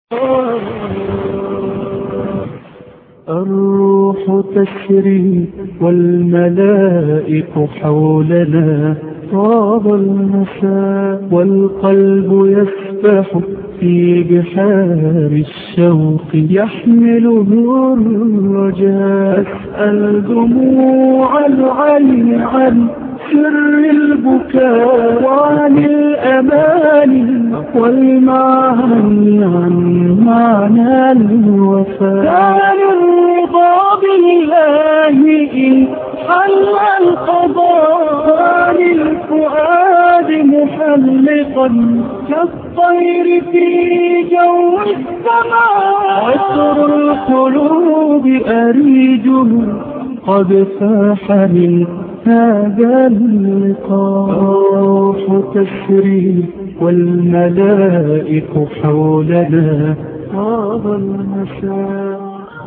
الروح تسري والملائك حولنا طاب المساء والقلب يسبح في بحار الشوق يحمله الرجاء أسأل دموع العين عن سر البكاء وعن الأمان والمعاني عن معنى الوفاء عن الرضا بالله إن حل القضاء عن الفؤاد محلقا كالطير في جو السماء عطر القلوب أريجه قد فاح من هذا اللقاء الروح تسري والملائك حولنا طاب المساء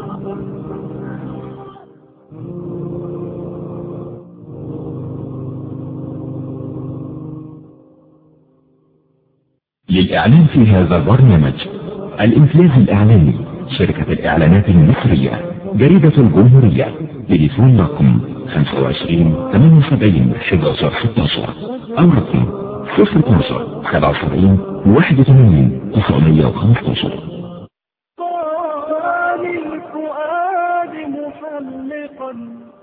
للإعلان في هذا البرنامج الإنفلاذ الإعلاني شركة الإعلانات المصرية جريدة الجمهورية تليفون رقم 25 78 11 16 أو رقم 012 77 81 915 عن الفؤاد محلقا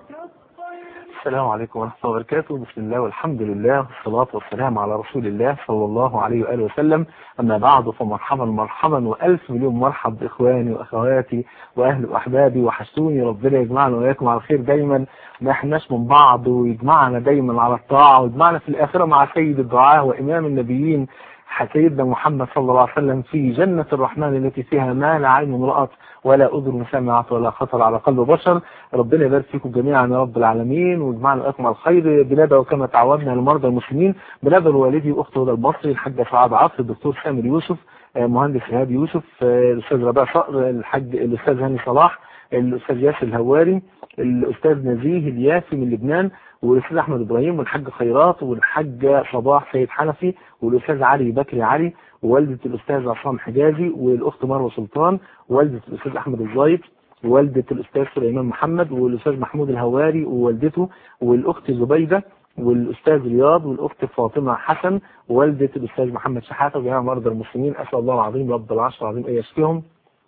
السلام عليكم ورحمة الله وبركاته بسم الله والحمد لله والصلاة والسلام على رسول الله صلى الله عليه وآله وسلم أما بعد فمرحبا مرحبا وألف مليون مرحب بإخواني وأخواتي وأهل وأحبابي وحشتوني ربنا يجمعنا وإياكم على الخير دايما ما احناش من بعض ويجمعنا دايما على الطاعة ويجمعنا في الآخرة مع سيد الدعاء وإمام النبيين سيدنا محمد صلى الله عليه وسلم في جنة الرحمن التي فيها ما لا عين رأت ولا أذن سمعت ولا خطر على قلب بشر ربنا يبارك فيكم جميعا يا رب العالمين ويجمعنا وإياكم على الخير بلاد وكما تعودنا لمرضى المسلمين بلاد والدي وأخته هدى البصري الحاجة سعاد عاصر الدكتور سامر يوسف مهندس إيهاب يوسف الأستاذ ربيع صقر الحاج الأستاذ هاني صلاح الأستاذ ياسر الهواري الأستاذ نزيه اليافي من لبنان والأستاذ أحمد إبراهيم والحاج خيرات والحاج صباح سيد حنفي والأستاذ علي بكري علي ووالدة الأستاذ عصام حجازي والأخت مروة سلطان ووالدة الأستاذ أحمد الزايد ووالدة الأستاذ سليمان محمد والأستاذ محمود الهواري ووالدته والأخت زبيدة والأستاذ رياض والأخت فاطمة حسن ووالدة الأستاذ محمد شحاتة وجميع مرضى المسلمين أسأل الله العظيم رب العرش العظيم أن يشفيهم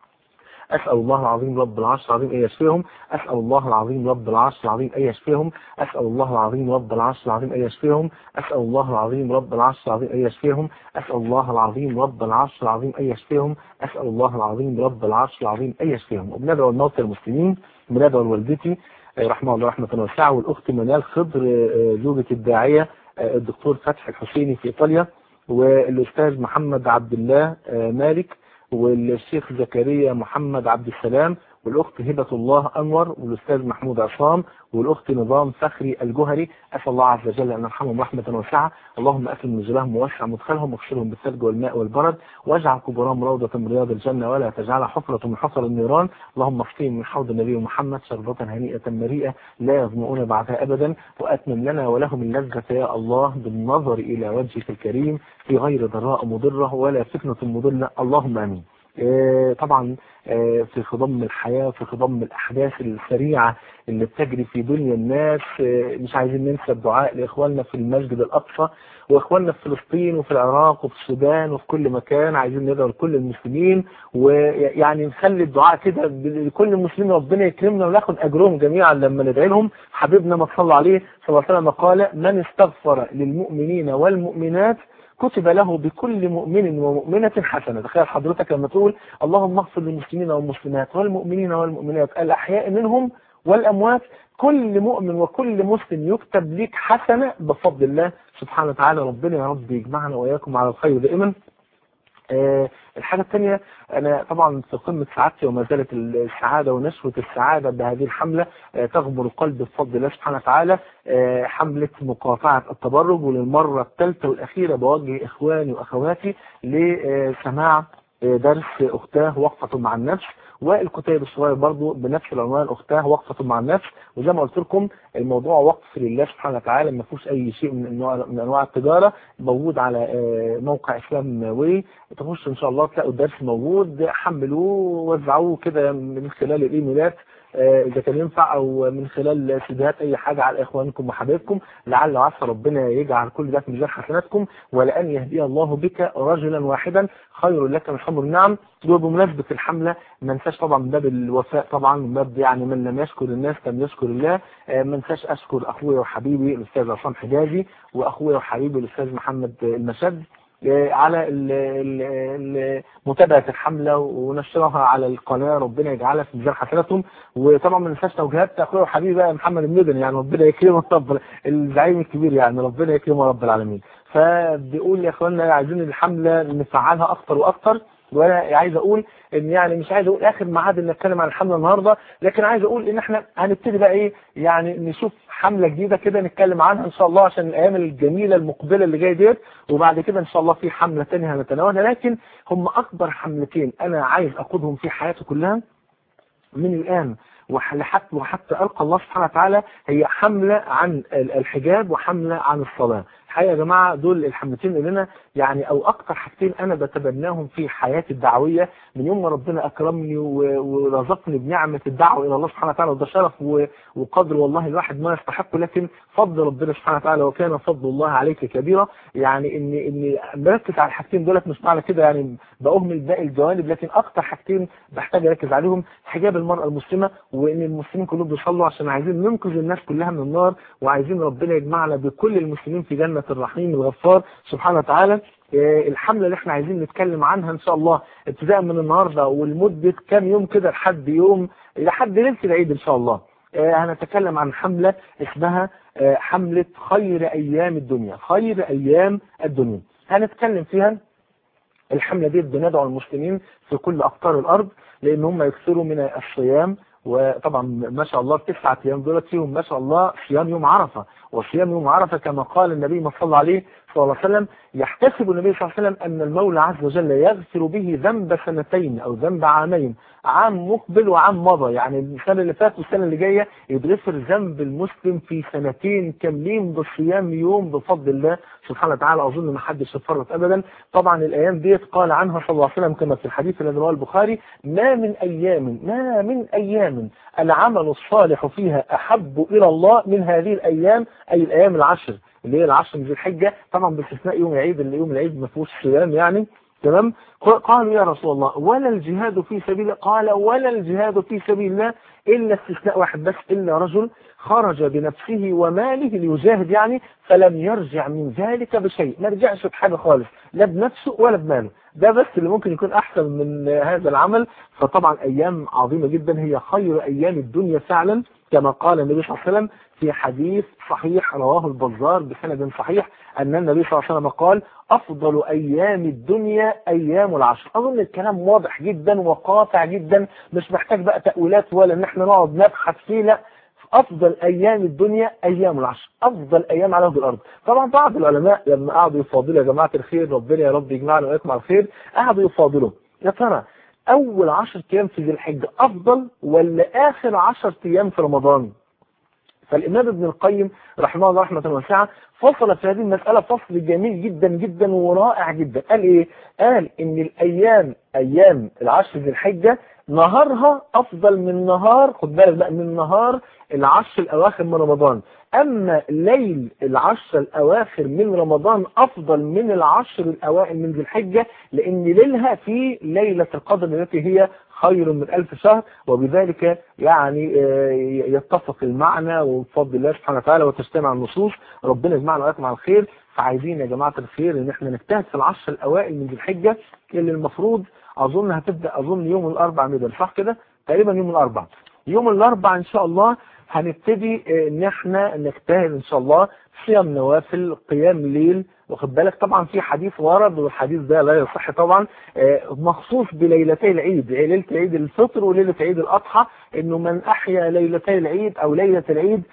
أسأل الله العظيم رب العرش العظيم أن يشفيهم أسأل الله العظيم رب العرش العظيم أن يشفيهم أسأل الله العظيم رب العرش العظيم أن يشفيهم أسأل الله العظيم رب العرش العظيم أن يشفيهم أسأل الله العظيم رب العرش العظيم أن يشفيهم أسأل الله العظيم رب العرش العظيم أن يشفيهم وبندعو الموتى المسلمين بندعو لوالدتي رحمه الله رحمة واسعة والأخت منال خضر زوجة الداعية الدكتور فتحي الحسيني في إيطاليا والأستاذ محمد عبد الله مالك والشيخ زكريا محمد عبد السلام والأخت هبة الله أنور والأستاذ محمود عصام والأخت نظام فخري الجهري أسأل الله عز وجل أن يرحمهم رحمة واسعة اللهم أكرم نزلهم ووسع مدخلهم واغسلهم بالثلج والماء والبرد واجعل قبورهم روضة من رياض الجنة ولا تجعلها حفرة من حفر النيران اللهم اسقهم من حوض النبي محمد شربة هنيئة مريئة لا يظمؤون بعدها أبدا وأتمم لنا ولهم اللذة يا الله بالنظر إلى وجهك الكريم في غير ضراء مضرة ولا فتنة مضلة اللهم آمين طبعا في خضم الحياة في خضم الأحداث السريعة اللي بتجري في دنيا الناس مش عايزين ننسى الدعاء لإخواننا في المسجد الأقصى وإخواننا في فلسطين وفي العراق وفي السودان وفي كل مكان عايزين ندعو لكل المسلمين ويعني نخلي الدعاء كده لكل المسلمين ربنا يكرمنا وناخد أجرهم جميعا لما ندعي لهم حبيبنا ما صلى عليه صلى الله عليه وسلم قال من استغفر للمؤمنين والمؤمنات كتب له بكل مؤمن ومؤمنة حسنة تخيل حضرتك لما تقول اللهم اغفر للمسلمين والمسلمات والمؤمنين والمؤمنات الأحياء منهم والأموات كل مؤمن وكل مسلم يكتب لك حسنة بفضل الله سبحانه وتعالى ربنا يا رب يجمعنا وإياكم على الخير دائما أه الحاجة الثانية أنا طبعا في قمة سعادتي وما زالت السعادة ونشوة السعادة بهذه الحملة أه تغمر القلب بفضل الله سبحانه وتعالى أه حملة مقاطعة التبرج وللمرة الثالثة والأخيرة بوجه إخواني وأخواتي لسماع درس اختاه وقفة مع النفس والكتاب الصغير برضو بنفس العنوان اختاه وقفة مع النفس وزي ما قلت لكم الموضوع وقف لله سبحانه وتعالى ما فيهوش اي شيء من انواع من انواع التجاره موجود على موقع اسلام واي تخش ان شاء الله تلاقوا الدرس موجود حملوه ووزعوه كده من خلال الايميلات اذا كان ينفع او من خلال سيديهات اي حاجه على اخوانكم وحبايبكم لعل وعسى ربنا يجعل كل ده في ميزان حسناتكم ولان يهدي الله بك رجلا واحدا خير لك من حمر النعم وبمناسبه الحمله ما انساش طبعا من باب الوفاء طبعا من باب يعني من لم يشكر الناس لم يشكر الله ما انساش اشكر اخويا وحبيبي الاستاذ عصام حجازي واخويا وحبيبي الاستاذ محمد المشد على متابعة الحملة ونشرها على القناة ربنا يجعلها في ميزان حسناتهم وطبعا ما ننساش توجيهات اخويا وحبيبي بقى محمد المدني يعني ربنا يكرمه رب الزعيم الكبير يعني ربنا يكرمه رب العالمين فبيقول يا اخوانا عايزين الحملة نفعلها اكتر واكتر وانا عايز اقول ان يعني مش عايز اقول اخر ميعاد ان نتكلم عن الحمله النهارده لكن عايز اقول ان احنا هنبتدي بقى ايه يعني نشوف حمله جديده كده نتكلم عنها ان شاء الله عشان الايام الجميله المقبله اللي جايه ديت وبعد كده ان شاء الله في حمله ثانيه هنتناولها لكن هم اكبر حملتين انا عايز اخدهم في حياتي كلها من الان وحتى وحتى ألقى الله سبحانه وتعالى هي حملة عن الحجاب وحملة عن الصلاة الحقيقة يا جماعة دول الحملتين اللي أنا يعني أو أكتر حاجتين أنا بتبناهم في حياتي الدعوية من يوم ما ربنا أكرمني ورزقني بنعمة الدعوة إلى الله سبحانه وتعالى وده شرف وقدر والله الواحد ما يستحقه لكن فضل ربنا سبحانه وتعالى وكان فضل الله عليك كبيرا يعني إن إن بركز على الحاجتين دولت مش معنى كده يعني بأهمل باقي الجوانب لكن أكتر حاجتين بحتاج أركز عليهم حجاب المرأة المسلمة وإن المسلمين كلهم بيصلوا عشان عايزين ننقذ الناس كلها من النار وعايزين ربنا يجمعنا بكل المسلمين في جنة الرحيم الغفار سبحانه وتعالى الحملة اللي احنا عايزين نتكلم عنها ان شاء الله ابتداء من النهاردة ولمدة كام يوم كده لحد يوم لحد ليلة العيد ان شاء الله هنتكلم عن حملة اسمها حملة خير ايام الدنيا خير ايام الدنيا هنتكلم فيها الحملة دي بندعو المسلمين في كل اقطار الارض لان هم يكثروا من الصيام وطبعا ما شاء الله التسعة ايام دولت فيهم ما شاء الله صيام يوم عرفة وصيام يوم عرفة كما قال النبي ما صلى عليه صلى الله عليه وسلم يحتسب النبي صلى الله عليه وسلم أن المولى عز وجل يغفر به ذنب سنتين أو ذنب عامين عام مقبل وعام مضى يعني السنة اللي فاتت والسنة اللي جاية يتغفر ذنب المسلم في سنتين كاملين بصيام يوم بفضل الله سبحانه وتعالى أظن ما حدش يتفرط أبدا طبعا الأيام ديت قال عنها صلى الله عليه وسلم كما في الحديث الذي رواه البخاري ما من أيام ما من أيام العمل الصالح فيها أحب إلى الله من هذه الأيام أي الأيام العشر اللي هي العشر من ذي الحجة طبعا باستثناء يوم العيد اللي يوم العيد ما فيهوش صيام يعني تمام قالوا يا رسول الله ولا الجهاد في سبيل الله قال ولا الجهاد في سبيل الله إلا استثناء واحد بس إلا رجل خرج بنفسه وماله ليجاهد يعني فلم يرجع من ذلك بشيء ما رجعش بحاجة خالص لا بنفسه ولا بماله ده بس اللي ممكن يكون أحسن من هذا العمل فطبعا أيام عظيمة جدا هي خير أيام الدنيا فعلا كما قال النبي صلى الله عليه وسلم في حديث صحيح رواه البزار بسند صحيح أن النبي صلى الله عليه وسلم قال أفضل أيام الدنيا أيام العشر أظن الكلام واضح جدا وقاطع جدا مش محتاج بقى تأويلات ولا إن احنا نقعد نبحث فيه لا أفضل أيام الدنيا أيام العشر أفضل أيام على وجه الأرض طبعا بعض العلماء لما قعدوا يفاضلوا يا جماعة الخير ربنا يا رب يجمعنا ويجمع الخير قعدوا يفاضلوا يا ترى أول عشر أيام في ذي الحجة أفضل ولا آخر عشر أيام في رمضان فالإمام ابن القيم رحمه الله رحمة واسعة فصل في هذه المسألة فصل جميل جدا جدا ورائع جدا قال إيه؟ قال إن الأيام أيام العشر ذي الحجة نهارها أفضل من نهار خد بالك بقى من نهار العشر الأواخر من رمضان أما ليل العشر الأواخر من رمضان أفضل من العشر الأوائل من ذي الحجة لأن ليلها في ليلة القدر التي هي خير من ألف شهر وبذلك يعني يتفق المعنى وبفضل الله سبحانه وتعالى وتجتمع النصوص ربنا يجمعنا وياكم على الخير فعايزين يا جماعة الخير ان احنا نجتهد في العشر الأوائل من ذي الحجة اللي المفروض أظن هتبدأ أظن يوم الأربع ميدان صح كده تقريبا يوم الأربع يوم الأربع إن شاء الله هنبتدي ان احنا نجتهد ان شاء الله صيام نوافل قيام ليل واخد بالك طبعا في حديث ورد والحديث ده لا يصح طبعا مخصوص بليلتي العيد ليله عيد الفطر وليله عيد الاضحى انه من احيا ليلتي العيد او ليله العيد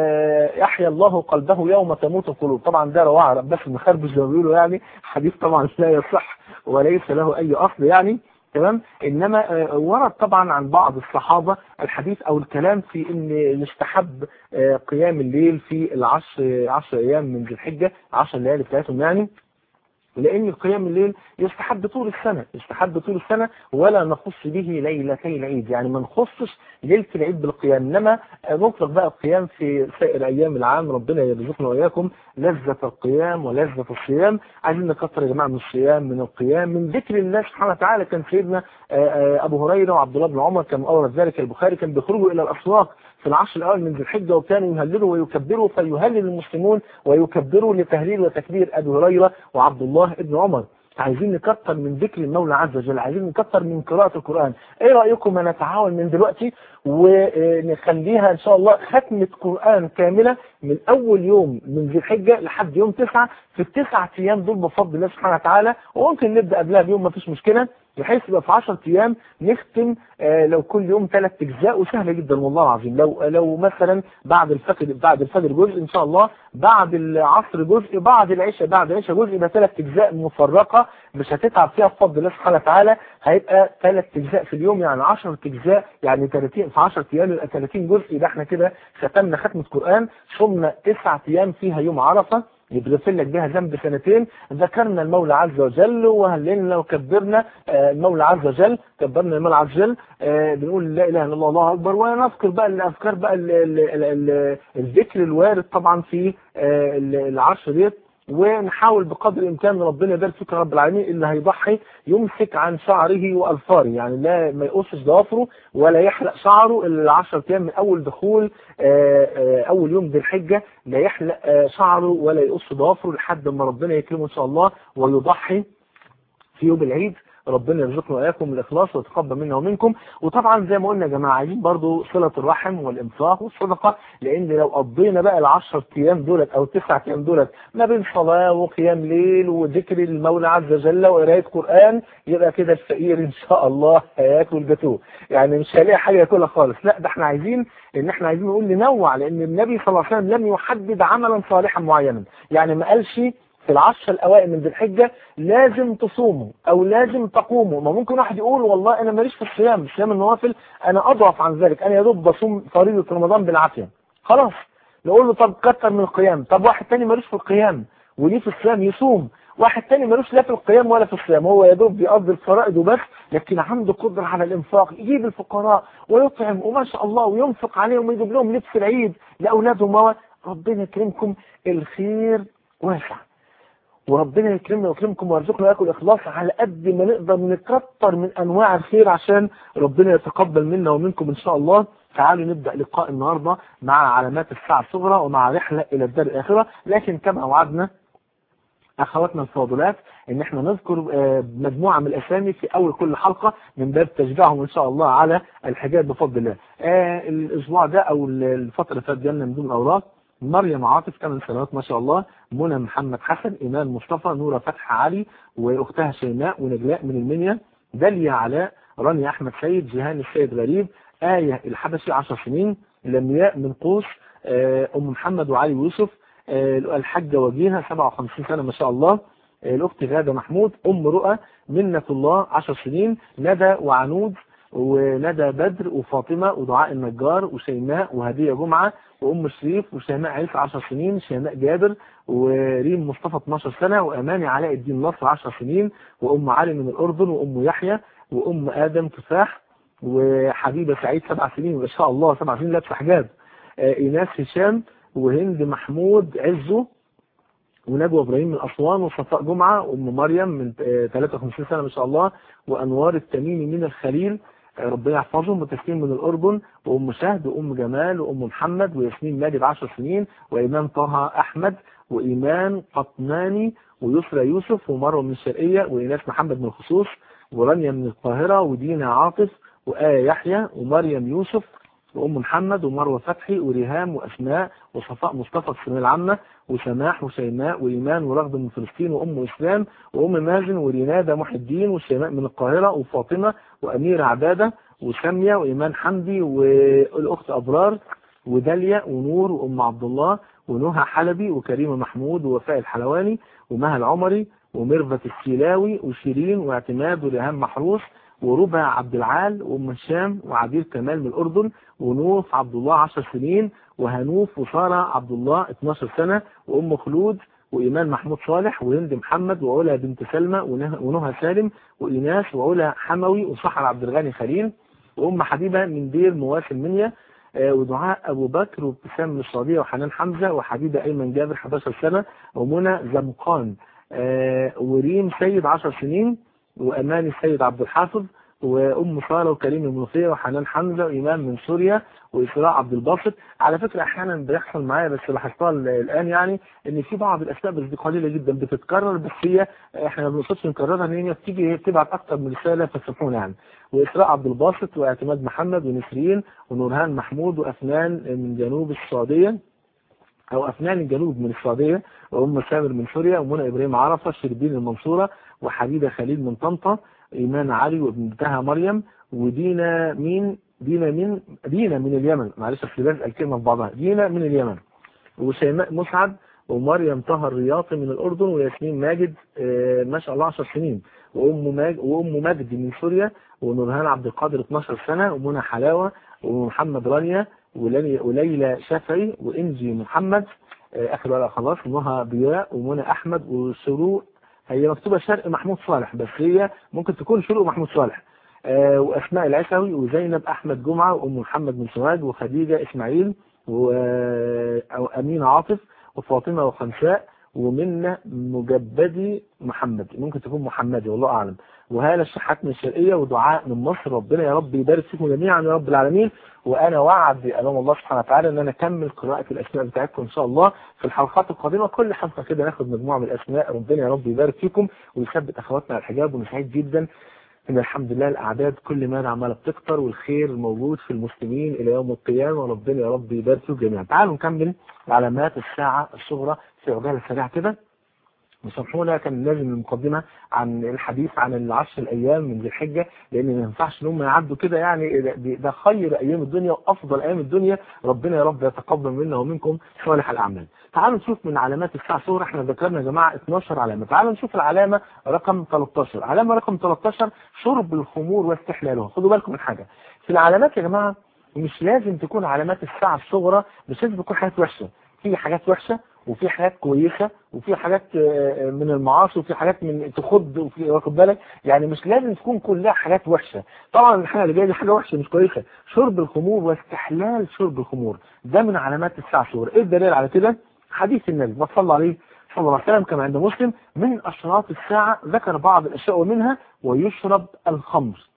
يحيا الله قلبه يوم تموت القلوب طبعا ده رواه عباس بن خربش زي ما بيقولوا يعني حديث طبعا لا يصح وليس له أي أصل يعني تمام انما آه، ورد طبعا عن بعض الصحابة الحديث او الكلام في ان يستحب آه، قيام الليل في العشر عشر ايام من ذي الحجة عشر ليالي بتاعتهم يعني لأن قيام الليل يستحب طول السنة يستحب طول السنة ولا نخص به ليلتي العيد يعني ما نخصش ليلة العيد بالقيام إنما نطلق بقى القيام في سائر أيام العام ربنا يرزقنا وإياكم لذة القيام ولذة الصيام عايزين نكثر يا جماعة من الصيام من القيام من ذكر الله سبحانه وتعالى كان سيدنا آه، آه، أبو هريرة وعبد الله بن عمر كما أورد ذلك البخاري كان بيخرجوا إلى الأسواق في العشر الأول من ذي الحجة وكانوا يهللوا ويكبروا فيهلل المسلمون ويكبروا لتهليل وتكبير أبي هريرة وعبد الله بن عمر عايزين نكتر من ذكر المولى عز وجل عايزين نكتر من قراءة القرآن ايه رأيكم ان نتعاون من دلوقتي ونخليها ان شاء الله ختمة قرآن كاملة من اول يوم من ذي الحجة لحد يوم تسعة في التسعة ايام دول بفضل الله سبحانه وتعالى وممكن نبدأ قبلها بيوم ما فيش مشكلة بحيث يبقى في 10 ايام نختم آه، لو كل يوم ثلاث اجزاء وسهله جدا والله العظيم لو لو مثلا بعد الفجر بعد الفجر جزء ان شاء الله بعد العصر جزء بعد العشاء بعد العشاء جزء يبقى ثلاث اجزاء مفرقه مش هتتعب فيها بفضل الله سبحانه وتعالى هيبقى ثلاث اجزاء في اليوم يعني 10 اجزاء يعني 30 في 10 ايام يبقى 30 جزء يبقى احنا كده ختمنا ختمه قران صمنا تسعة ايام فيها يوم عرفه يغفر لك بها ذنب سنتين ذكرنا المولى عز وجل وهللنا وكبرنا آه، المولى عز وجل كبرنا المولى عز وجل آه، بنقول لا اله الا الله الله اكبر ونذكر بقى الافكار بقى ال- ال- ال- ال- الذكر الوارد طبعا في آه، ال- العشر ديت ونحاول بقدر الامكان ربنا يبارك فيك يا رب العالمين اللي هيضحي يمسك عن شعره واظفاره يعني لا ما يقصش ضوافره ولا يحلق شعره الا 10 ايام من اول دخول آه، آه، اول يوم ذي الحجه لا يحلق آه، شعره ولا يقص ضوافره لحد ما ربنا يكرمه ان شاء الله ويضحي في يوم العيد ربنا يرزقنا واياكم الاخلاص ويتقبل منا ومنكم وطبعا زي ما قلنا يا جماعه عايزين برضو صله الرحم والانفاق والصدقه لان لو قضينا بقى ال10 ايام دولت او التسع ايام دولت ما بين صلاه وقيام ليل وذكر المولى عز وجل وقرايه قران يبقى كده الفقير ان شاء الله هياكل جاتوه يعني مش هيلاقي حاجه ياكلها خالص لا ده احنا عايزين ان احنا عايزين نقول ننوع لان النبي صلى الله عليه وسلم لم يحدد عملا صالحا معينا يعني ما قالش في العشر الاوائل من ذي الحجه لازم تصوموا او لازم تقوموا ما ممكن واحد يقول والله انا ماليش في الصيام صيام النوافل انا اضعف عن ذلك انا يا دوب بصوم فريضه رمضان بالعافيه خلاص نقول له طب كتر من القيام طب واحد تاني مالوش في القيام وليه في الصيام يصوم واحد تاني مالوش لا في القيام ولا في الصيام هو يا دوب بيقضي الفرائض وبس لكن عنده قدرة على الانفاق يجيب الفقراء ويطعم وما شاء الله وينفق عليهم ويجيب لهم لبس العيد لاولادهم و- ربنا يكرمكم الخير واسع وربنا يكرمنا ويكرمكم ويرزقنا وياكل اخلاص على قد ما نقدر نكتر من انواع الخير عشان ربنا يتقبل منا ومنكم ان شاء الله تعالوا نبدا لقاء النهارده مع علامات الساعه الصغرى ومع رحله الى الدار الاخره لكن كما وعدنا اخواتنا الفاضلات ان احنا نذكر آه، مجموعه من الاسامي في اول كل حلقه من باب تشجيعهم ان شاء الله على الحجاب بفضل الله. آه، الاسبوع ده او الفتره اللي فاتت جالنا من ضمن الاوراق مريم عاطف 8 سنوات ما شاء الله منى محمد حسن ايمان مصطفى نوره فتح علي واختها شيماء ونجلاء من المنيا داليا علاء رانيا احمد سيد جيهان السيد غريب آية الحبشي 10 سنين لمياء من قوس آه، ام محمد وعلي يوسف آه، الحاجة وجيهة 57 سنة ما شاء الله آه، الأخت غادة محمود أم رؤى منة الله 10 سنين ندى وعنود وندى بدر وفاطمة ودعاء النجار وشيماء وهدية جمعة وأم شريف وشيماء عيسى 10 سنين شيماء جابر وريم مصطفى 12 سنة وأماني علاء الدين نصر 10 سنين وأم علي من الأردن وأم يحيى وأم آدم تفاح وحبيبة سعيد سبع سنين ما شاء الله سبع سنين لابسة حجاب آه، إيناس هشام وهند محمود عزو ونجوى ابراهيم من اسوان وصفاء جمعه وام مريم من آه، 53 سنه ما شاء الله وانوار التميمي من الخليل آه، ربنا يحفظهم وتسليم من الاردن وام شهد وام جمال وام محمد وياسمين ماجد 10 سنين وايمان طه احمد وايمان قطناني ويسرى يوسف ومروه من الشرقيه وايناس محمد من الخصوص ورانيا من القاهره ودينا عاطف وآية يحيى ومريم يوسف وأم محمد ومروة فتحي وريهام وأسماء وصفاء مصطفى في الثانوية العامة وسماح وشيماء وإيمان ورغد من فلسطين وأم إسلام وأم مازن ورينادة محي الدين وشيماء من القاهرة وفاطمة وأميرة عبادة وسامية وإيمان حمدي والأخت أبرار وداليا ونور وأم عبد الله ونهى حلبي وكريمة محمود ووفاء الحلواني ومها العمري وميرفت السيلاوي وشيرين واعتماد وريهام محروس وربع عبد العال وام هشام وعبير كمال من الاردن ونوف عبد الله 10 سنين وهنوف وساره عبد الله 12 سنه وام خلود وايمان محمود صالح وهند محمد وعلا بنت سلمى ونه- ونهى سالم وايناس وعلا حموي وصحر عبد الغني خليل وام حبيبه من دير مواسم منيا آه، ودعاء ابو بكر وابتسام من السعوديه وحنان حمزه وحبيبه ايمن جابر 11 سنه ومنى زمقان آه، وريم سيد 10 سنين واماني السيد عبد الحافظ وام ساره وكريم المنوفيه وحنان حمزه وايمان من سوريا واسراء عبد الباسط على فكره احيانا بيحصل معايا بس لاحظتها ال- الان يعني ان في بعض الاسماء بس دي قليله جدا بتتكرر بس هي احنا ما بنقصدش نكررها ان هي بتيجي هي بتبعت اكتر من رساله فسامحونا يعني واسراء عبد الباسط واعتماد محمد ونسرين ونورهان محمود وافنان من جنوب السعوديه او افنان الجنوب من السعوديه وام سامر من سوريا ومنى ابراهيم عرفه شربين المنصوره وحبيبه خليل من طنطا ايمان علي وابنتها مريم ودينا مين دينا من دينا من اليمن معلش اصل لازم الكلمه في بعضها دينا من اليمن وشيماء مسعد ومريم طه الرياضي من الاردن وياسمين ماجد آه، ما شاء الله 10 سنين وام ماجد وام مجد من سوريا ونورهان عبد القادر 12 سنه ومنى حلاوه ومحمد رانيا ولي- وليلى شافعي وانجي محمد آه، اخر ورقه خلاص ونهى ضياء ومنى احمد وشروق هي مكتوبه شرق محمود صالح بس هي ممكن تكون شروق محمود صالح آه، واسماء العسوي وزينب احمد جمعه وام محمد بن سواد وخديجه اسماعيل و او امينه عاطف وفاطمه وخنساء ومنة مجبدي محمد ممكن تكون محمدي والله اعلم وهاله الشحات من الشرقيه ودعاء من مصر ربنا يا رب يبارك فيكم جميعا يا رب العالمين وانا وعد امام الله سبحانه وتعالى ان انا اكمل قراءه الاسماء بتاعتكم ان شاء الله في الحلقات القادمه كل حلقه كده ناخد مجموعه من الاسماء ربنا يا رب يبارك فيكم ويثبت اخواتنا على الحجاب وانا سعيد جدا ان الحمد لله الاعداد كل ما عماله بتكتر والخير موجود في المسلمين الى يوم القيامه وربنا يا رب يبارك فيكم جميعا تعالوا نكمل علامات الساعه الصغرى في عجاله سريعه كده وسامحونا كان لازم المقدمة عن الحديث عن العشر الأيام من ذي الحجة لأن ما ينفعش إن هم يعدوا كده يعني ده- ده خير أيام الدنيا وأفضل أيام الدنيا ربنا يا رب يتقبل منا ومنكم صالح الأعمال. تعالوا نشوف من علامات الساعة الصغرى احنا ذكرنا يا جماعة 12 علامة، تعالوا نشوف العلامة رقم 13، علامة رقم 13 شرب الخمور واستحلالها، خدوا بالكم من حاجة. في العلامات يا جماعة مش لازم تكون علامات الساعة الصغرى مش لازم تكون حاجات وحشة، في حاجات وحشة وفي حاجات كويسة وفي حاجات آه، من المعاصي وفي حاجات من تخض وفي واخد بالك يعني مش لازم تكون كلها حاجات وحشة طبعا الحاجة اللي جاية دي حاجة وحشة مش كويسة شرب الخمور واستحلال شرب الخمور ده من علامات الساعة الصغرى ايه الدليل على كده حديث النبي ما صلى عليه صلى الله عليه وسلم كما عند مسلم من أشراط الساعة ذكر بعض الأشياء ومنها ويشرب الخمر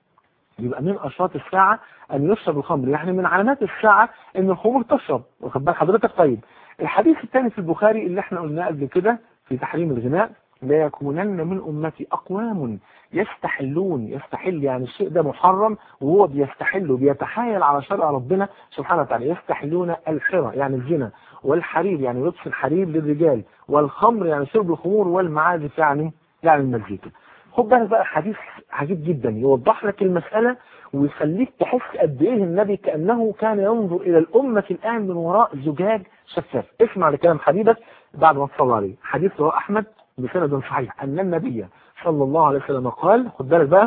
يبقى من أشراط الساعة أن يشرب الخمر يعني من علامات الساعة أن الخمور تشرب واخد بال حضرتك طيب الحديث الثاني في البخاري اللي احنا قلناه قبل كده في تحريم الغناء لا يكونن من أمتي أقوام يستحلون يستحل يعني الشيء ده محرم وهو بيستحل وبيتحايل على شرع ربنا سبحانه وتعالى يستحلون الحرى يعني الزنا والحرير يعني لبس الحرير للرجال والخمر يعني شرب الخمور والمعازف يعني يعني المزيكا خد بالك بقى حديث عجيب جدا يوضح لك المسألة ويخليك تحس قد ايه النبي كأنه كان ينظر إلى الأمة الآن من وراء زجاج شفاف اسمع لكلام حبيبك بعد ما تصلى عليه حديث رواه أحمد بسند صحيح أن النبي صلى الله عليه وسلم قال خد بالك بقى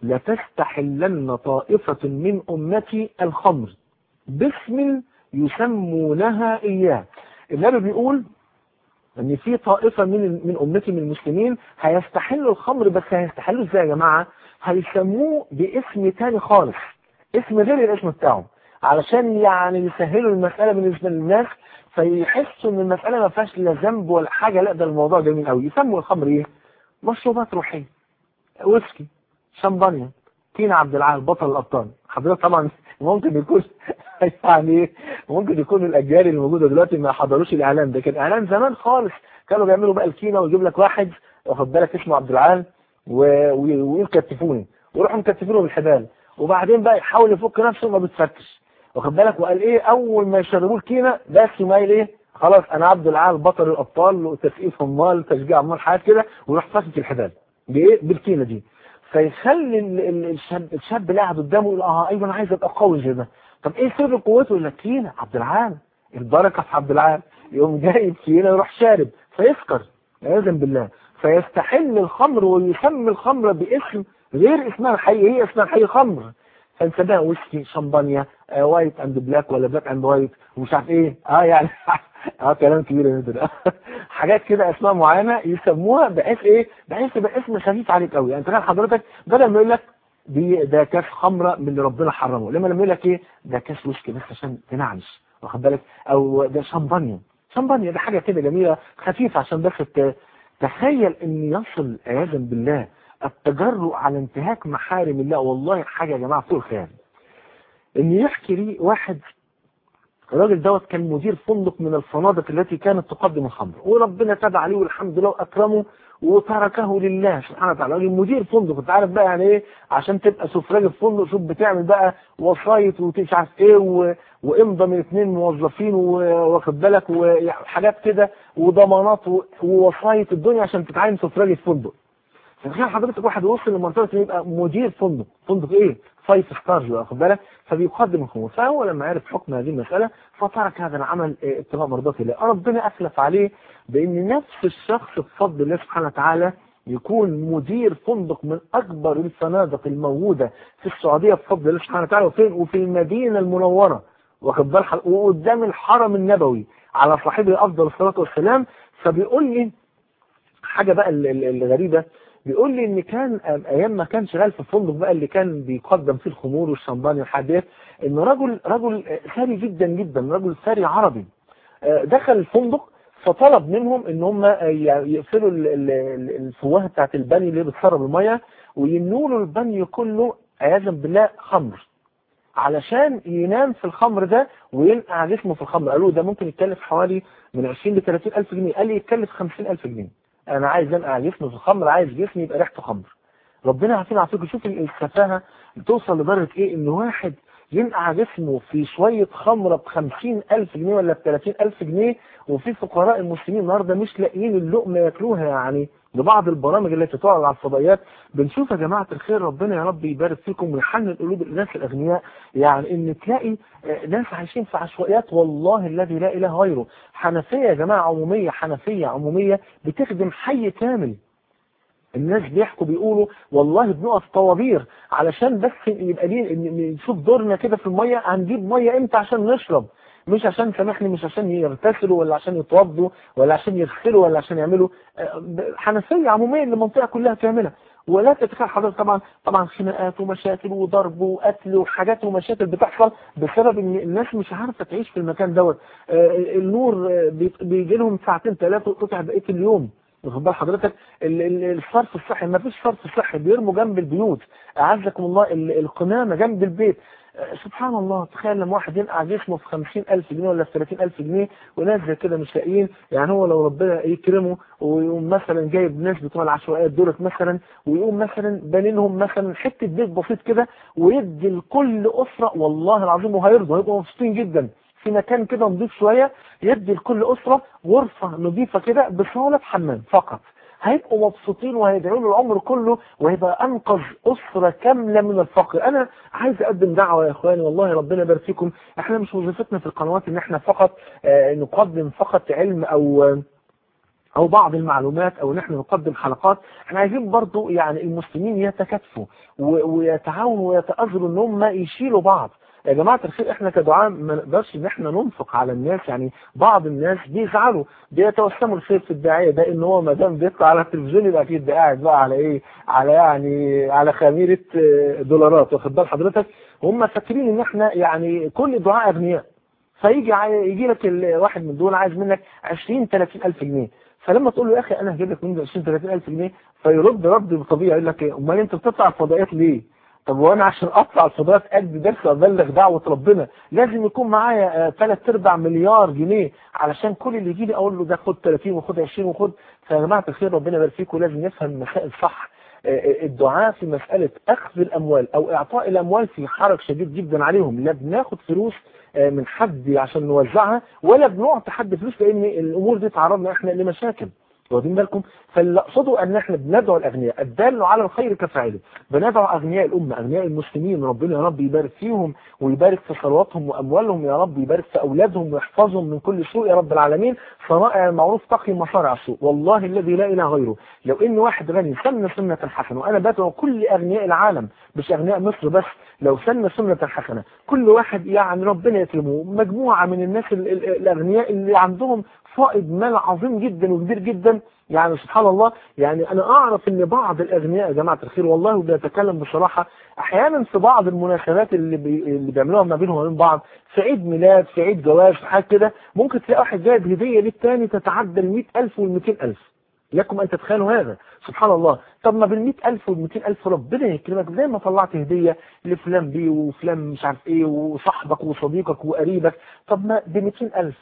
لتستحلن طائفة من أمتي الخمر باسم يسمونها إياه النبي بيقول ان في طائفة من من امتي من المسلمين هيستحلوا الخمر بس هيستحلوا ازاي يا جماعة هيسموه باسم تاني خالص اسم غير الاسم بتاعهم علشان يعني يسهلوا المسألة بالنسبة للناس فيحسوا ان المسألة ما فيهاش لا ذنب ولا حاجة لا ده الموضوع جميل قوي يسموا الخمر ايه مشروبات روحية ويسكي شمبانيا تينا عبد العال بطل الابطال حضرتك طبعا ممكن يكون يعني ممكن يكون الاجيال اللي موجوده دلوقتي ما حضروش الاعلان ده كان اعلان زمان خالص كانوا بيعملوا بقى الكينه ويجيب لك واحد واخد بالك اسمه عبد العال و- وي- ويقول كتفوني ويروحوا مكتفينه بالحبال وبعدين بقى يحاول يفك نفسه ما بتفكش واخد بالك وقال ايه اول ما يشربوه الكينه بس مايل ايه خلاص انا عبد العال بطل الابطال وتسقيف امال تشجيع امال حاجات كده ويروح فاسك الحبال بايه بالكينه دي فيخلي ال- ال- الشاب الشاب اللي قاعد قدامه يقول اه ايوه انا عايز ابقى قوي زي ده طب ايه سر قوته يقول لك كينه عبد العال البركه في عبد العال يقوم جايب كينه يروح شارب فيسكر عياذا بالله فيستحل الخمر ويسمي الخمر باسم غير اسمها الحقيقي هي اسمها الحقيقي خمر فنسميها ويسكي شمبانيا آه وايت اند بلاك ولا بلاك اند وايت ومش عارف ايه اه يعني اه كلام كبير يا ده حاجات كده اسماء معينه يسموها بحيث ايه بحيث يبقى اسم خفيف عليك قوي يعني تخيل حضرتك بدل ما يقول لك دي ده كاس خمره من اللي ربنا حرمه لما لما يقول لك ايه ده كاس ويسكي بس عشان تنعنش واخد بالك او ده شمبانيا شمبانيا ده حاجه كده جميله خفيفه عشان بس ت- تخيل ان يصل عياذا بالله التجرؤ على انتهاك محارم الله والله حاجه يا جماعه فوق الخيال ان يحكي لي واحد الراجل دوت كان مدير فندق من الفنادق التي كانت تقدم الخمر وربنا تاب عليه والحمد لله واكرمه وتركه لله سبحانه وتعالى راجل مدير فندق انت عارف بقى يعني ايه عشان تبقى سفراج الفندق شوف بتعمل بقى وصايت ومش عارف ايه و... وامضى من اثنين موظفين و- واخد بالك وحاجات كده وضمانات و- ووصايت الدنيا عشان تتعين سفراج الفندق فتخيل حضرتك واحد وصل لمنطقه انه يبقى مدير فندق فندق ايه فايف ستارز واخد بالك فبيقدم الخمور فهو لما عرف حكم هذه المساله فترك هذا العمل إيه، ابتغاء مرضات الله ربنا اخلف عليه بان نفس الشخص بفضل الله سبحانه وتعالى يكون مدير فندق من اكبر الفنادق الموجوده في السعوديه بفضل الله سبحانه وتعالى وفين وفي المدينه المنوره واخد بال حضرتك؟ وقدام الحرم النبوي على صاحبه افضل الصلاه والسلام فبيقول لي حاجه بقى ال- ال- الغريبه بيقول لي ان كان ايام ما كان شغال في الفندق بقى اللي كان بيقدم فيه الخمور والشمبانيا والحاجات ان رجل رجل ثري جدا جدا رجل ثري عربي آه، دخل الفندق فطلب منهم ان هم آه، يقفلوا ال- ال- ال- الفوهه بتاعت البانيو اللي بتسرب الميه ويمنوا له البانيو كله عياذا بالله خمر علشان ينام في الخمر ده وينقع جسمه في الخمر قالوا ده ممكن يتكلف حوالي من 20 ل 30 الف جنيه قال لي يتكلف 50 الف جنيه انا عايز انقع جسمي في الخمر عايز جسمي يبقى ريحته خمر ربنا يعافينا ويعافيكم شوف السفاهه توصل لدرجه ايه ان واحد ينقع جسمه في شويه خمره ب 50 الف جنيه ولا ب 30 الف جنيه وفي فقراء المسلمين النهارده مش لاقيين اللقمه ياكلوها يعني لبعض البرامج التي تعرض على الفضائيات بنشوف يا جماعه الخير ربنا يا رب يبارك فيكم ويحنن قلوب الناس الاغنياء يعني ان تلاقي آه، ناس عايشين في عشوائيات والله الذي لا اله غيره حنفيه يا جماعه عموميه حنفيه عموميه بتخدم حي كامل الناس بيحكوا بيقولوا والله بنقف طوابير علشان بس يبقى ليه إن- إن نشوف دورنا كده في الميه هنجيب ميه امتى عشان نشرب مش عشان سامحني مش عشان يغتسلوا ولا عشان يتوضوا ولا عشان يغسلوا ولا عشان يعملوا آه، ب- حنفيه عموميه اللي المنطقه كلها تعملها ولا تتخيل حضرتك طبعا طبعا خناقات ومشاكل وضرب وقتل وحاجات ومشاكل بتحصل بسبب ان الناس مش عارفه تعيش في المكان دوت آه، النور آه، بي- بيجي لهم ساعتين ثلاثه وقطع بقيه اليوم واخد بال حضرتك ال- ال- الصرف الصحي ما فيش صرف صحي بيرموا جنب البيوت اعزكم الله ال- القمامه جنب البيت آه، سبحان الله تخيل لما واحد ينقع جسمه في 50000 جنيه ولا في 30000 جنيه وناس زي كده مش لاقيين يعني هو لو ربنا يكرمه ويقوم مثلا جايب ناس بتوع العشوائيات دولت مثلا ويقوم مثلا بانينهم مثلا حته بيت بسيط كده ويدي لكل اسره والله العظيم وهيرضوا هيبقوا مبسوطين جدا في مكان كده نضيف شويه يدي لكل اسره غرفه نظيفه كده بصاله حمام فقط هيبقوا مبسوطين وهيدعوا له العمر كله وهيبقى انقذ اسره كامله من الفقر انا عايز اقدم دعوه يا اخواني والله ربنا يبارك فيكم احنا مش وظيفتنا في القنوات ان احنا فقط آه، نقدم فقط علم او آه، او بعض المعلومات او نحن نقدم حلقات احنا عايزين برضو يعني المسلمين يتكاتفوا و- ويتعاونوا ويتأذروا ان هم يشيلوا بعض يا جماعة الخير احنا كدعاء ما نقدرش ان احنا ننفق على الناس يعني بعض الناس بيزعلوا بيتوسموا الخير في الداعية ده ان هو ما دام بيطلع على التلفزيون يبقى اكيد ده قاعد بقى على ايه على يعني على خميرة آه، دولارات واخد بال حضرتك هم فاكرين ان احنا يعني كل دعاء اغنياء فيجي عاي- يجي لك الواحد من دول عايز منك 20 30 الف جنيه فلما تقول له يا اخي انا هجيب لك منه 20 30 الف جنيه فيرد رد طبيعي يقول لك ايه امال انت بتطلع الفضائيات ليه طب وانا عشان اطلع الفضائيات ادي درس وابلغ دعوه ربنا لازم يكون معايا ثلاث ارباع مليار جنيه علشان كل اللي يجي لي اقول له ده خد 30 وخد 20 وخد فيا جماعه الخير ربنا يبارك فيكم لازم نفهم المسائل صح آه، الدعاء في مسألة أخذ الأموال أو إعطاء الأموال في حرج شديد جدا عليهم لا بناخد فلوس آه، من حد عشان نوزعها ولا بنعطي حد فلوس لأن الأمور دي تعرضنا إحنا لمشاكل واخدين بالكم فاللي اقصده ان احنا بندعو الاغنياء الدال على الخير كفاعله بندعو اغنياء الامه اغنياء المسلمين ربنا يا رب يبارك فيهم ويبارك في ثرواتهم واموالهم يا رب يبارك في اولادهم ويحفظهم من كل سوء يا رب العالمين صنائع المعروف تقي مصارع السوء والله الذي لا اله غيره لو ان واحد غني سن سنه حسنه وانا بدعو كل اغنياء العالم مش اغنياء مصر بس لو سن سنه حسنه كل واحد يعني ربنا يكرمه مجموعه من الناس ال- ال- الاغنياء اللي عندهم فائض مال عظيم جدا وكبير جدا يعني سبحان الله يعني انا اعرف ان بعض الاغنياء يا جماعه الخير والله وبيتكلم بصراحه احيانا في بعض المناسبات اللي, بي اللي بيعملوها ما بينهم وبين بعض في عيد ميلاد في عيد جواز في حاجه كده ممكن تلاقي واحد جايب هديه للتاني تتعدى ال 100000 وال 200000 لكم ان تتخيلوا هذا سبحان الله طب ما بال 100000 وال 200000 ربنا يكرمك زي ما طلعت هديه لفلان بيه وفلان مش عارف ايه وصاحبك وصديقك وقريبك طب ما ب 200000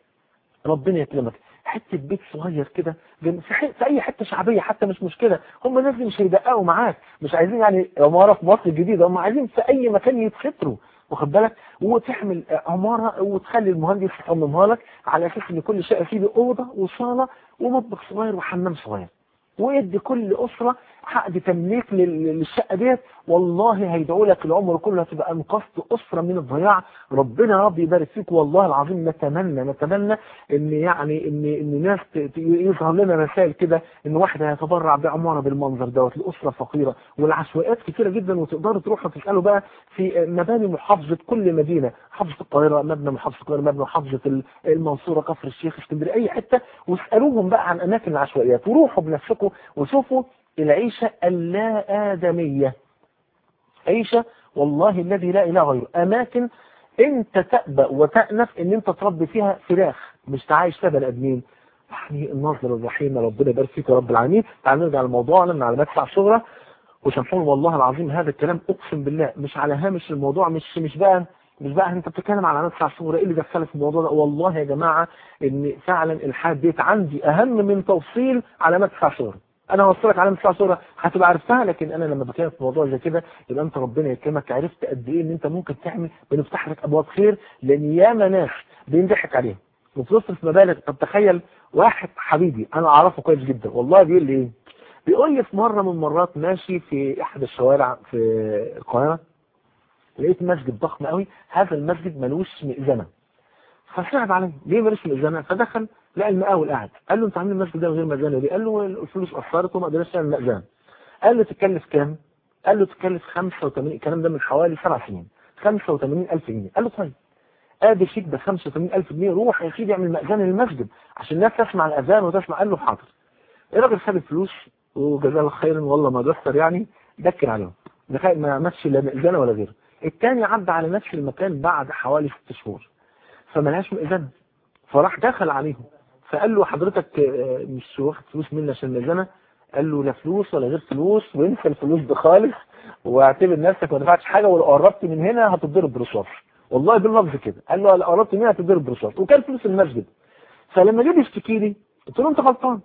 ربنا يكرمك حته بيت صغير كده جنب- في, ح- في اي حته شعبيه حتى مش مشكله هم الناس دي مش هيدققوا معاك مش عايزين يعني عماره في مصر الجديده هم عايزين في اي مكان يتستروا واخد بالك وتحمل عماره وتخلي المهندس يصممها لك على اساس ان كل شقه فيه اوضه وصاله ومطبخ صغير وحمام صغير ويدي كل أسرة عقد تمليك لل- للشقة ديت والله هيدعوا لك العمر كله هتبقى انقذت أسرة من الضياع ربنا يا رب يبارك فيك والله العظيم نتمنى نتمنى ان يعني ان ان ناس ت- ت- يظهر لنا رسائل كده ان واحد هيتبرع بعمارة بالمنظر دوت لأسرة فقيرة والعشوائيات كتيرة جدا وتقدروا تروحوا تسألوا بقى في مباني محافظة كل مدينة محافظة القاهرة مبنى محافظة القاهرة مبنى محافظة ال- المنصورة كفر الشيخ اسكندرية أي حتة واسألوهم بقى عن أماكن العشوائيات وروحوا بنفسكم وشوفوا العيشة اللا آدمية عيشة والله الذي لا إله غيره أماكن أنت تأبى وتأنف أن أنت تربي فيها فراخ مش تعايش فيها بني آدمين يعني الناظر الرحيم ربنا يبارك فيك يا رب العالمين تعال نرجع لموضوعنا من علامات الساعة الصغرى وسامحوني والله العظيم هذا الكلام اقسم بالله مش على هامش الموضوع مش مش بقى مش بقى انت بتتكلم على علامات الساعه الصغرى ايه اللي دخلك في الموضوع ده والله يا جماعه ان فعلا الحاد ديت عندي اهم من توصيل علامات الساعه الصغرى انا هوصلك علامات الساعه الصغرى هتبقى عرفتها لكن انا لما بتكلم في موضوع زي كده يبقى انت ربنا يكرمك عرفت قد ايه ان انت ممكن تعمل بنفتح لك ابواب خير لان ياما ناس بينضحك عليهم وبتصرف مبالغ طب تخيل واحد حبيبي انا اعرفه كويس جدا والله بيقول لي ايه بيقول لي في مرة من المرات ماشي في احد الشوارع في القاهرة لقيت مسجد ضخم قوي هذا المسجد ملوش مئذنة فصعب عليه ليه ملوش مئذنة فدخل لقى المقاول قاعد قال له انت عامل المسجد ده من غير مئذنة ليه قال له الفلوس قصرت وما قدرناش نعمل مئذنة قال له تكلف كام قال له تكلف 85 الكلام ده من حوالي سبع سنين 85000 جنيه قال له طيب ادي شيك ب 85000 جنيه روح يا سيدي اعمل مأذنة للمسجد عشان الناس تسمع الاذان وتسمع قال له حاضر الراجل خد الفلوس وجزاه الله خيرا والله ما دستر يعني دكر عليهم دخل ما عملش لا مئذنة ولا غيره الثاني عدى على نفس المكان بعد حوالي ست شهور فملهاش مئذنة فراح دخل عليهم فقال له حضرتك آه، مش واخد فلوس مني عشان مئذنة قال له لا فلوس ولا غير فلوس وانسى الفلوس دي خالص واعتبر نفسك ما دفعتش حاجه ولو قربت من هنا هتتضرب برصاص والله باللفظ كده قال له لو قربت من هنا هتتضرب برصاص وكان فلوس المسجد فلما جه يشتكي لي قلت له انت غلطان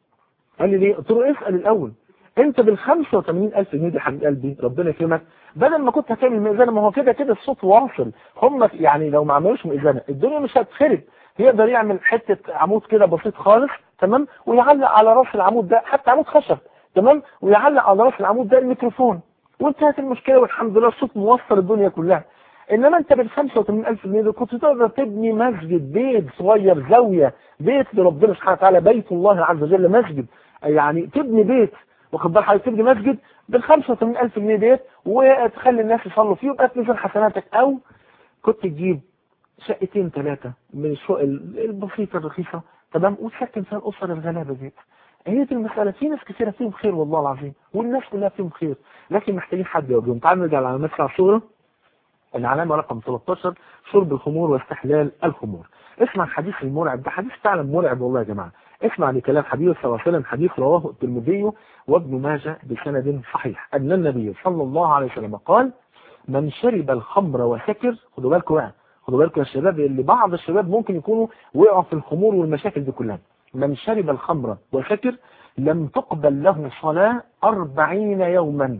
قال لي ليه؟ قلت له اسال الاول انت بال 85000 جنيه دي حبيب قلبي ربنا يكرمك بدل ما كنت هتعمل مئذنه ما هو كده كده الصوت واصل هم يعني لو ما عملوش مئذنه الدنيا مش هتخرب يقدر يعمل حته عمود كده بسيط خالص تمام ويعلق على راس العمود ده حتى عمود خشب تمام ويعلق على راس العمود ده الميكروفون وانتهت المشكله والحمد لله الصوت موصل الدنيا كلها انما انت بال 85000 جنيه دول كنت تقدر تبني مسجد بيت صغير زاويه بيت لربنا سبحانه وتعالى بيت الله عز وجل مسجد يعني تبني بيت واخد بال حضرتك تبني مسجد بال 85000 جنيه ديت وتخلي الناس يصلوا فيه ويبقى تنزل حسناتك او كنت تجيب شقتين ثلاثة من الشقق البسيطة الرخيصة تمام وتسكن فيها الأسر الغلابة ديت هي دي المسألة في ناس كثيرة فيهم خير والله العظيم والناس كلها فيهم خير لكن محتاجين حد يواجههم تعالوا نرجع لعلامات الساعة الصورة العلامة رقم 13 شرب الخمور واستحلال الخمور اسمع الحديث المرعب ده حديث فعلا مرعب والله يا جماعة اسمع لكلام حبيب صلى الله عليه وسلم حديث رواه الترمذي وابن ماجه بسند صحيح أن النبي صلى الله عليه وسلم قال من شرب الخمر وسكر خدوا بالكم بقى خدوا بالكم يا شباب اللي بعض الشباب ممكن يكونوا وقعوا في الخمور والمشاكل دي كلها من شرب الخمر وسكر لم تقبل له صلاة أربعين يوما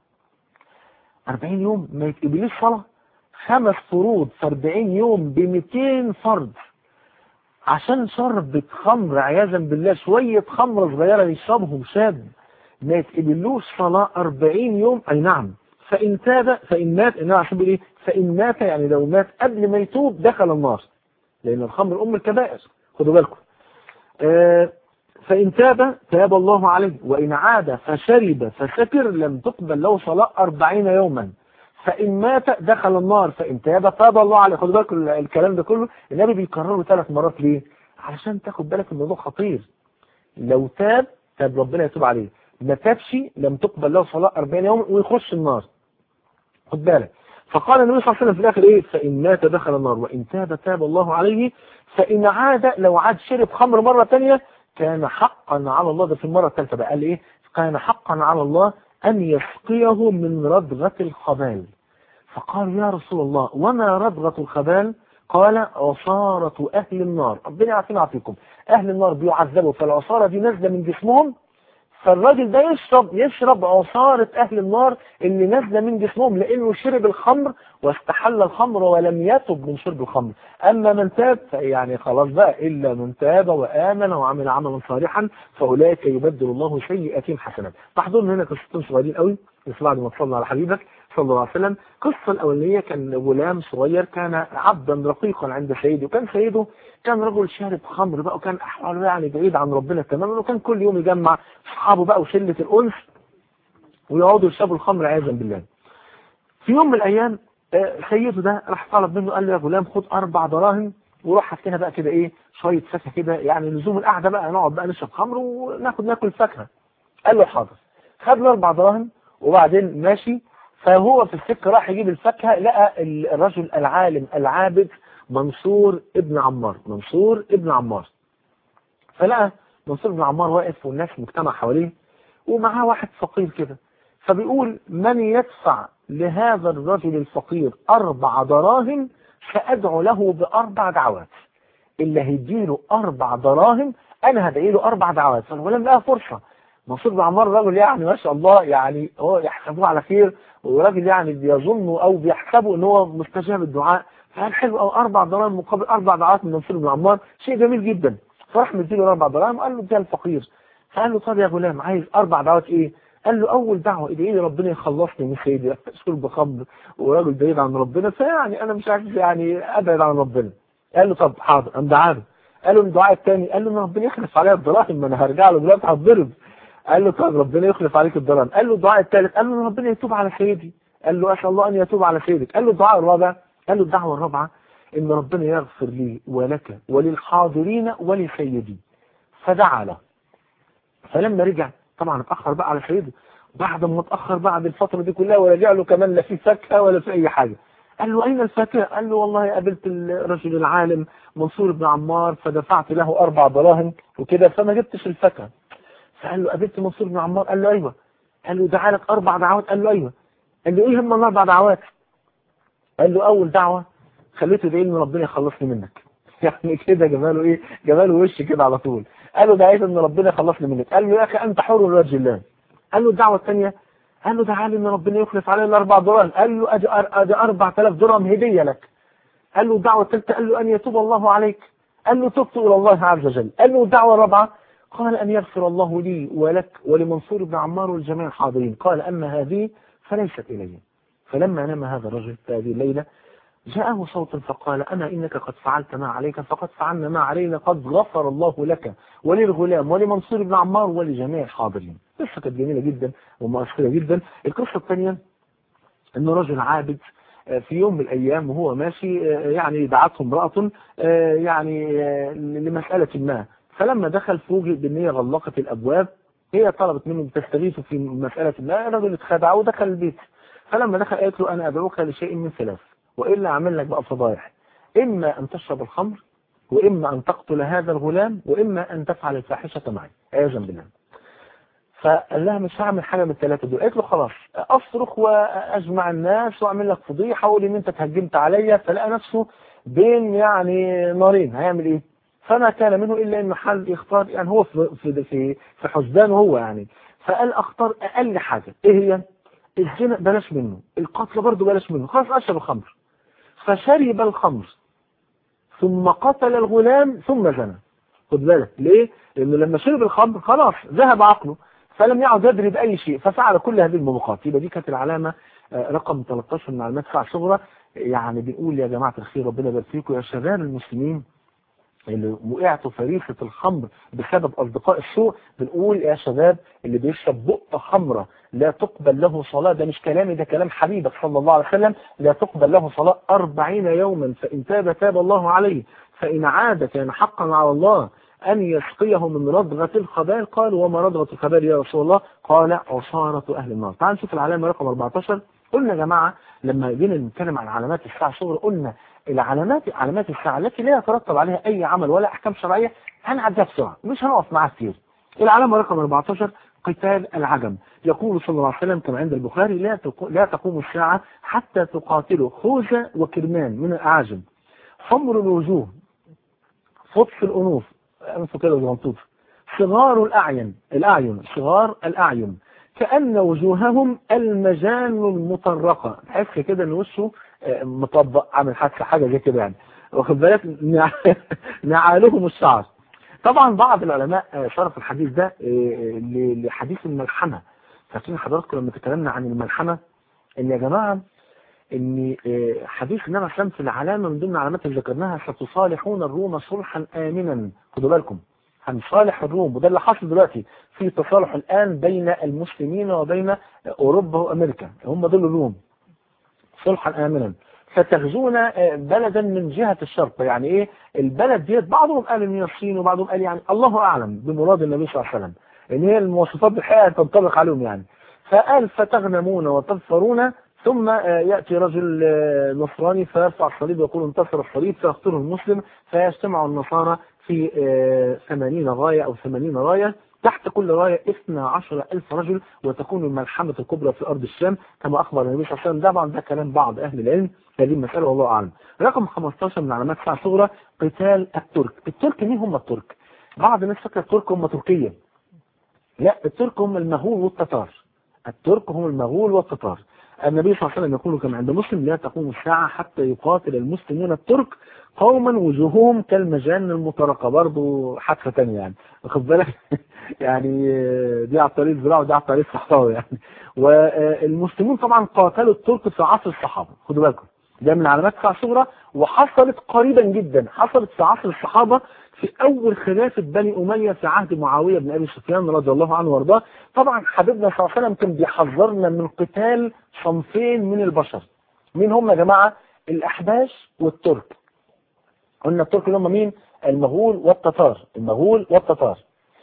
أربعين يوم ما يتقبليش صلاة خمس فروض في 40 يوم ب 200 فرض عشان شربة خمر عياذا بالله شوية خمر صغيرة يشربهم شاب ما يتقبلوش صلاة 40 يوم أي نعم فإن تاب فإن مات إنه عشان بيقول إيه فإن مات يعني لو مات قبل ما يتوب دخل النار لأن الخمر أم الكبائر خدوا بالكم آه فإن تاب تاب الله عليه وإن عاد فشرب فسكر لم تقبل له صلاة أربعين يوما فإن مات دخل النار فإن تاب تاب الله عليه خدوا بالكم الكلام ده كله النبي بيكرره ثلاث مرات ليه علشان تاخد بالك الموضوع خطير لو تاب تاب ربنا يتوب عليه ما تابش لم تقبل له صلاة 40 يوم ويخش النار خد بالك فقال النبي صلى الله عليه وسلم في الآخر إيه فإن مات دخل النار وإن تاب تاب الله عليه فإن عاد لو عاد شرب خمر مرة ثانيه كان حقا على الله ده في المرة الثالثة بقى قال إيه كان حقا على الله أن يسقيه من ردغة الخبال فقال يا رسول الله وما ردغة الخبال قال عصارة أهل النار ربنا يعافينا ويعافيكم أهل النار بيعذبوا فالعصارة دي نازلة من جسمهم فالراجل ده يشرب يشرب عصارة أهل النار اللي نازلة من جسمهم لأنه شرب الخمر واستحل الخمر ولم يتب من شرب الخمر أما من تاب يعني خلاص بقى إلا من تاب وآمن وعمل عملا صالحا فأولئك يبدل الله سيئاتهم حسنات تحضرنا هنا قصتين صغيرين قوي بس بعد ما تصلنا على حبيبك صلى الله عليه وسلم القصة الأولانية كان غلام صغير كان عبدا رقيقا عند سيده وكان سيده كان رجل شارب خمر بقى وكان أحواله يعني بعيد عن ربنا تماما وكان كل يوم يجمع أصحابه بقى وشلة الأنس ويقعدوا يشربوا الخمر عياذا بالله في يوم من الأيام سيده ده راح طلب منه قال له يا غلام خد أربع دراهم وروح هات لنا بقى كده إيه شوية فاكهة كده يعني لزوم القعدة بقى نقعد بقى نشرب خمر وناخد ناكل فاكهة قال له حاضر خد له أربع دراهم وبعدين ماشي فهو في السكة راح يجيب الفاكهة لقى الرجل العالم العابد منصور ابن عمار منصور ابن عمار فلقى منصور ابن عمار واقف والناس مجتمع حواليه ومعاه واحد فقير كده فبيقول من يدفع لهذا الرجل الفقير أربع دراهم سأدعو له بأربع دعوات اللي هيديله أربع دراهم أنا هدعي له أربع دعوات فالغلام لقى فرصة منصور بن عمار رجل يعني ما شاء الله يعني هو يحسبوه على خير وراجل يعني بيظنوا او بيحسبوا ان هو مستجاب الدعاء فقال حلو او اربع دراهم مقابل اربع دعوات من منصور بن عمار شيء جميل جدا فراح مديله اربع دراهم قال له ده الفقير فقال له طب يا غلام عايز اربع دعوات ايه قال له اول دعوه ادعي لي ربنا يخلصني من سيدي شرب خمر وراجل بعيد عن ربنا فيعني انا مش عارف يعني ابعد عن ربنا قال له طب حاضر قام دعاه قال له الدعاء الثاني قال له ان ربنا يخلف عليا الدراهم ما انا هرجع له دلوقتي هتضرب قال له طب ربنا يخلف عليك الدرهم قال له الدعاء الثالث قال له ربنا يتوب على سيدي قال له اسال الله ان يتوب على سيدك قال له الدعاء الرابع قال له الدعوه الرابعه ان ربنا يغفر لي ولك وللحاضرين ولسيدي فدعا له فلما رجع طبعا اتاخر بقى على سيده بعد ما اتاخر بعد الفتره دي كلها ورجع له كمان لا في فاكهه ولا في اي حاجه قال له اين الفاكهه قال له والله قابلت الرجل العالم منصور بن عمار فدفعت له اربع دراهم وكده فما جبتش الفاكهه فقال له قابلت منصور بن عمار قال له ايوه قال له دعا لك اربع دعوات قال له ايوه قال له ايه هم الاربع دعوات قال له اول دعوه خليته يدعي ان ربنا يخلصني منك يعني كده جماله ايه جماله وش كده على طول قال له دعيت ان ربنا يخلصني منك قال له يا اخي انت حر لوجه الله قال له الدعوه الثانيه قال له دعا لي ان ربنا يخلف علي الاربع درهم قال له ادي ادي 4000 درهم هديه لك قال له الدعوه الثالثه قال له ان يتوب الله عليك قال له تبت الى الله عز وجل قال له الدعوه الرابعه قال أن يغفر الله لي ولك ولمنصور بن عمار والجميع الحاضرين قال أما هذه فليست إلي فلما نام هذا الرجل في هذه الليلة جاءه صوت فقال أما إنك قد فعلت ما عليك فقد فعلنا ما علينا قد غفر الله لك وللغلام ولمنصور بن عمار ولجميع الحاضرين قصة كانت جميلة جدا ومؤثرة جدا القصة الثانية أنه رجل عابد في يوم من الأيام وهو ماشي يعني دعته امرأة يعني لمسألة ما فلما دخل فوجئ بان هي غلقت الابواب هي طلبت منه تستغيثه في مسألة ما الرجل اتخدع ودخل البيت فلما دخل قالت له انا ادعوك لشيء من ثلاث والا اعمل لك بقى فضايح اما ان تشرب الخمر واما ان تقتل هذا الغلام واما ان تفعل الفاحشة معي عياذا بالله فقال لها مش هعمل حاجة من الثلاثة دول قالت له خلاص اصرخ واجمع الناس واعمل لك فضيحة واقول ان انت تهجمت عليا فلقى نفسه بين يعني نارين هيعمل ايه فما كان منه الا انه حل يختار يعني هو في في في, في حسبانه هو يعني فقال اختار اقل حاجه ايه هي الزنا بلاش منه القتل برضه بلاش منه خلاص اشرب الخمر فشرب الخمر ثم قتل الغلام ثم زنى خد بالك ليه؟ لأنه لما شرب الخمر خلاص ذهب عقله فلم يعد يدري بأي شيء ففعل كل هذه الموبقات يبقى دي كانت العلامة آه، رقم 13 من علامات ساعة صغرى يعني بنقول يا جماعة الخير ربنا يبارك فيكم يا شباب المسلمين اللي وقعتوا فريسة الخمر بسبب أصدقاء السوء بنقول يا شباب اللي بيشرب بق خمرة لا تقبل له صلاة ده مش كلامي ده كلام حبيبك صلى الله عليه وسلم لا تقبل له صلاة أربعين يوما فإن تاب تاب الله عليه فإن عاد كان حقا على الله أن يسقيه من رضغة الخبال قال وما رضغة الخبال يا رسول الله قال عصارة أهل النار تعال نشوف العلامة رقم 14 قلنا يا جماعة لما جينا نتكلم عن علامات الساعة صغر قلنا العلامات علامات الساعة التي لا يترتب عليها أي عمل ولا أحكام شرعية هنعدها بسرعة مش هنقف معاها كتير العلامة رقم 14 قتال العجم يقول صلى الله عليه وسلم كما عند البخاري لا تقو- لا تقوم الساعة حتى تقاتلوا خوذة وكرمان من الأعاجم حمر الوجوه فطس الأنوف أنفه كده زغنطوط صغار الأعين الأعين صغار الأعين كأن وجوههم المجان المطرقة تحس كده ان وشه آه، مطبق عامل حادثة حاجة زي كده يعني واخد بالك نع- نعالهم الشعر طبعا بعض العلماء آه، شرف الحديث ده آه، ل- لحديث الملحمة فاكرين حضراتكم لما تكلمنا عن الملحمة ان يا جماعة ان آه، حديث النبي عليه في العلامة من ضمن العلامات اللي ذكرناها ستصالحون الروم صلحا آمنا خدوا بالكم هنصالح الروم وده اللي حاصل دلوقتي في تصالح الآن بين المسلمين وبين أوروبا وأمريكا هم دول الروم صلحا آمنا فتغزون آه، بلدا من جهة الشرق يعني ايه البلد ديت بعضهم قال ان هي الصين وبعضهم قال يعني الله اعلم بمراد النبي صلى الله عليه وسلم ان هي المواصفات بالحقيقة تنطبق عليهم يعني فقال فتغنمون وتظفرون ثم آه، يأتي رجل آه، نصراني فيرفع الصليب ويقول انتصر الصليب فيقتله المسلم فيجتمع النصارى في آه، 80 راية أو 80 راية تحت كل راية 12 ألف رجل وتكون الملحمة الكبرى في أرض الشام كما أخبر النبي صلى الله عليه وسلم طبعا ده كلام بعض أهل العلم هذه المسألة والله أعلم رقم 15 من علامات ساعة صغرى قتال الترك الترك مين هم الترك بعض الناس فاكره الترك هم تركيا لا الترك هم المغول والتتار الترك هم المغول والتتار النبي صلى الله عليه وسلم يقول كما عند مسلم لا تقوم الساعة حتى يقاتل المسلمون الترك قوما وجوههم كالمجان المطرقة برضه حادثة تانية يعني واخد بالك يعني آه، دي على الطريق الزراعي ودي على الطريق الصحراوي يعني والمسلمون طبعا قاتلوا الترك في عصر الصحابة خدوا بالكم ده من علامات ساعة صغرى وحصلت قريبا جدا حصلت في عصر الصحابة في أول خلافة بني أمية في عهد معاوية بن أبي سفيان رضي الله عنه وارضاه طبعا حبيبنا صلى الله عليه وسلم كان بيحذرنا من قتال صنفين من البشر مين هم يا جماعة الأحباش والترك قلنا الترك اللي هم مين المغول والتتار المغول والتتار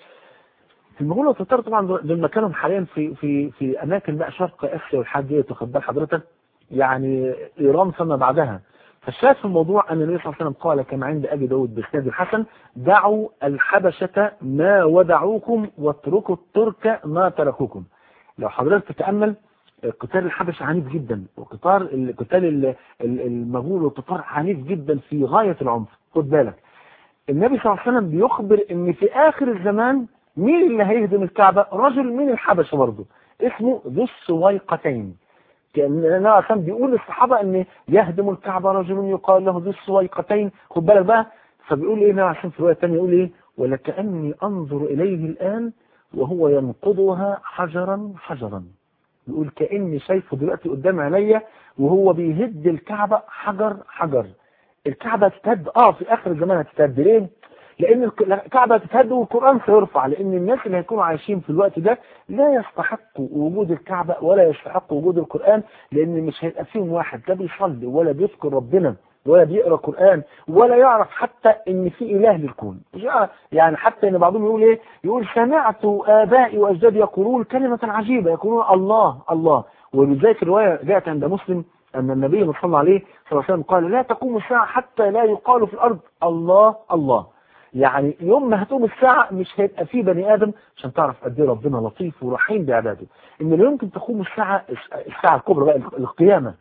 المغول والتتار طبعا دول مكانهم حاليا في في في اماكن بقى شرق اسيا والحاجات دي واخد بال حضرتك يعني ايران فما بعدها فالشاهد في الموضوع ان النبي صلى الله عليه وسلم قال كما عند ابي داود باسناد الحسن دعوا الحبشه ما ودعوكم واتركوا الترك ما تركوكم لو حضرتك تتامل قتال الحبشه عنيف جدا وقتال قتال ال- ال- المغول والتتار عنيف جدا في غايه العنف خد بالك النبي صلى الله عليه وسلم بيخبر ان في اخر الزمان مين اللي هيهدم الكعبة رجل من الحبشة برضه اسمه ذو السويقتين كان النبي عليه الصلاة بيقول للصحابة ان يهدم الكعبة رجل يقال له ذو السويقتين خد بالك بقى فبيقول ايه النبي عشان في رواية تانية يقول ايه ولكأني انظر اليه الان وهو ينقضها حجرا حجرا يقول كأني شايفه دلوقتي قدام عينيا وهو بيهد الكعبة حجر حجر الكعبة تتهد اه في اخر الزمان هتتهد ليه لان الك- الكعبة تتهد والقرآن سيرفع لان الناس اللي هيكونوا عايشين في الوقت ده لا يستحقوا وجود الكعبة ولا يستحقوا وجود القرآن لان مش هيبقى فيهم واحد لا بيصلي ولا بيذكر ربنا ولا بيقرا قرآن ولا يعرف حتى ان في اله للكون مش يعرف- يعني حتى ان بعضهم يقول ايه يقول سمعت ابائي واجدادي يقولون كلمة عجيبة يقولون الله الله ولذلك الرواية جاءت عند مسلم أن النبي صلى الله عليه وسلم قال لا تقوم الساعة حتى لا يقال في الأرض الله الله يعني يوم ما هتقوم الساعة مش هيبقى فيه بني آدم عشان تعرف قد ايه ربنا لطيف ورحيم بعباده إن لا يمكن تقوم الساعة الساعة الكبرى بقى القيامة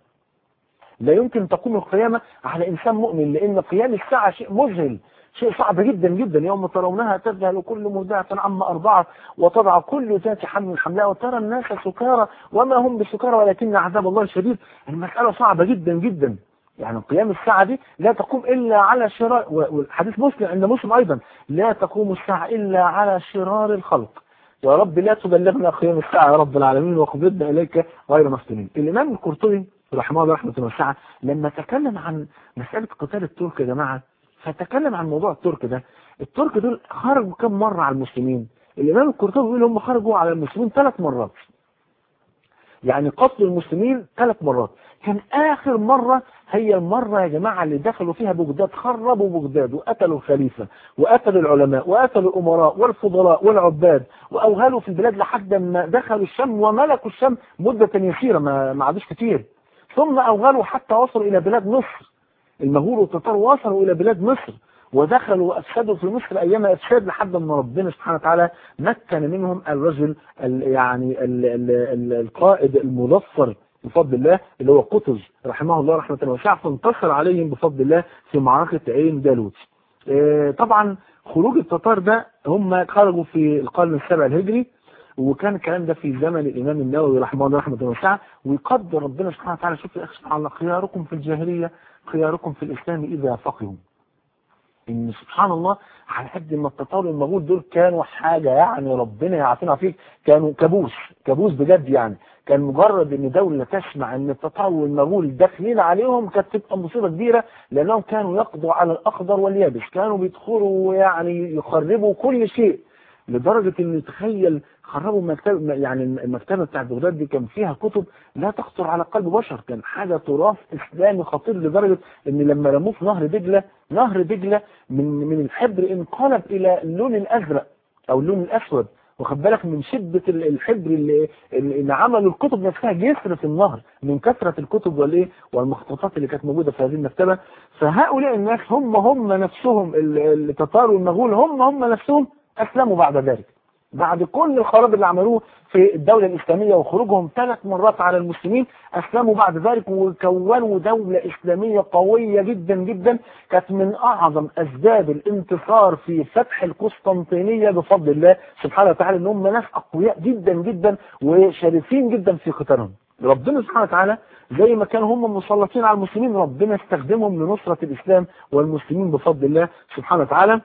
لا يمكن تقوم القيامة على إنسان مؤمن لأن قيام الساعة شيء مذهل شيء صعب جدا جدا يوم ترونها تذهل كل مرضعة عما أرضعت وتضع كل ذات حمل حملها وترى الناس سكارى وما هم بسكارى ولكن عذاب الله شديد المسألة صعبة جدا جدا يعني قيام الساعة دي لا تقوم إلا على شرار والحديث مسلم عند مسلم أيضا لا تقوم الساعة إلا على شرار الخلق يا رب لا تبلغنا قيام الساعة يا رب العالمين وقبضنا إليك غير مفتونين الإمام القرطبي رحمه الله رحمة واسعة لما تكلم عن مسألة قتال الترك يا جماعة فتكلم عن موضوع الترك ده الترك دول خرجوا كم مرة على المسلمين الإمام القرطبي بيقول هم خرجوا على المسلمين ثلاث مرات يعني قتل المسلمين ثلاث مرات كان آخر مرة هي المرة يا جماعة اللي دخلوا فيها بغداد خربوا بغداد وقتلوا الخليفة وقتلوا العلماء وقتلوا الأمراء والفضلاء والعباد وأوهلوا في البلاد لحد ما دخلوا الشام وملكوا الشام مدة يسيرة ما ما عادوش كتير ثم أوغلوا حتى وصلوا إلى بلاد مصر المغول والتتار وصلوا إلى بلاد مصر ودخلوا وأفسدوا في مصر أيام إفساد لحد ما ربنا سبحانه وتعالى مكن منهم الرجل ال يعني ال ال ال القائد المظفر بفضل الله اللي هو قطز رحمه الله رحمة واسعة فانتصر عليهم بفضل الله في معركة عين جالوت اه طبعا خروج التتار ده هم خرجوا في القرن السابع الهجري وكان الكلام ده في زمن الإمام النووي رحمه الله رحمة واسعة ويقدر ربنا سبحانه وتعالى شوف يا أخي سبحان الله خياركم في الجاهلية خياركم في الإسلام إذا فقهوا ان سبحان الله على قد ما التتار والمغول دول كانوا حاجة يعني ربنا يعافينا فيك كانوا كابوس كابوس بجد يعني كان مجرد ان دولة تسمع ان التتار والمغول داخلين عليهم كانت تبقى مصيبة كبيرة لانهم كانوا يقضوا على الاخضر واليابس كانوا بيدخلوا يعني يخربوا كل شيء لدرجة ان تخيل خربوا مكتبة يعني المكتبة بتاعت بغداد دي كان فيها كتب لا تخطر على قلب بشر كان حاجة تراث اسلامي خطير لدرجة ان لما رموه في نهر دجلة نهر دجلة من من الحبر انقلب الى اللون الازرق او اللون الاسود واخد بالك من شدة الحبر اللي, اللي عملوا الكتب نفسها جسر في النهر من كثرة الكتب والايه والمخطوطات اللي كانت موجودة في هذه المكتبة فهؤلاء الناس هم هم نفسهم التتار والمغول هم هم نفسهم اسلموا بعد ذلك بعد كل الخراب اللي عملوه في الدولة الإسلامية وخروجهم ثلاث مرات على المسلمين أسلموا بعد ذلك وكونوا دولة إسلامية قوية جدا جدا كانت من أعظم أسباب الانتصار في فتح القسطنطينية بفضل الله سبحانه وتعالى إن هم ناس أقوياء جدا جدا وشريفين جدا في قتالهم ربنا سبحانه وتعالى زي ما كانوا هم مسلطين على المسلمين ربنا استخدمهم لنصرة الإسلام والمسلمين بفضل الله سبحانه وتعالى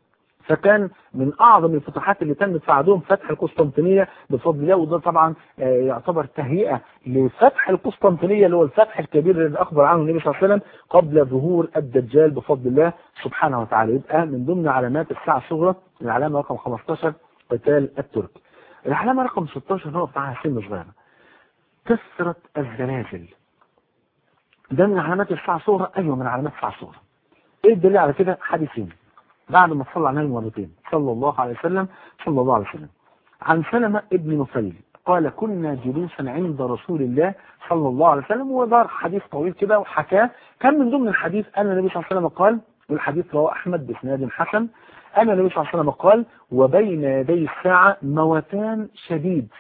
فكان من أعظم الفتوحات اللي تمت في عهدهم فتح القسطنطينية بفضل الله وده طبعا يعتبر تهيئة لفتح القسطنطينية اللي هو الفتح الكبير اللي أخبر عنه النبي صلى الله عليه وسلم قبل ظهور الدجال بفضل الله سبحانه وتعالى يبقى من ضمن علامات الساعة الصغرى العلامة رقم 15 قتال الترك العلامة رقم 16 هو بتاعها سن صغيرة كثرة الزلازل ده من علامات الساعة الصغرى أيوة من علامات الساعة الصغرى ايه الدليل على كده حديثين بعد ما صلى عليه مرتين صلى الله عليه وسلم صلى الله عليه وسلم عن سلمة ابن نفيل قال كنا جلوسا عند رسول الله صلى الله عليه وسلم ودار حديث طويل كده وحكاه كان من ضمن الحديث أن النبي صلى الله عليه وسلم قال والحديث رواه أحمد بإسناد حسن أن النبي صلى الله عليه وسلم قال وبين يدي الساعة موتان شديد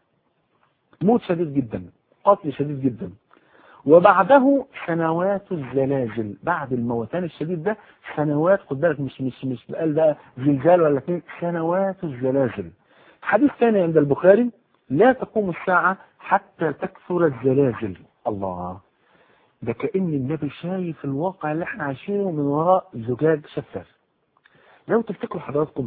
موت شديد جدا قتل شديد جدا وبعده سنوات الزلازل بعد الموتان الشديد ده سنوات خد بالك مش مش مش قال ده زلزال ولا اثنين سنوات الزلازل حديث ثاني عند البخاري لا تقوم الساعة حتى تكثر الزلازل الله ده كأن النبي شايف الواقع اللي احنا عايشينه من وراء زجاج شفاف لو تفتكروا حضراتكم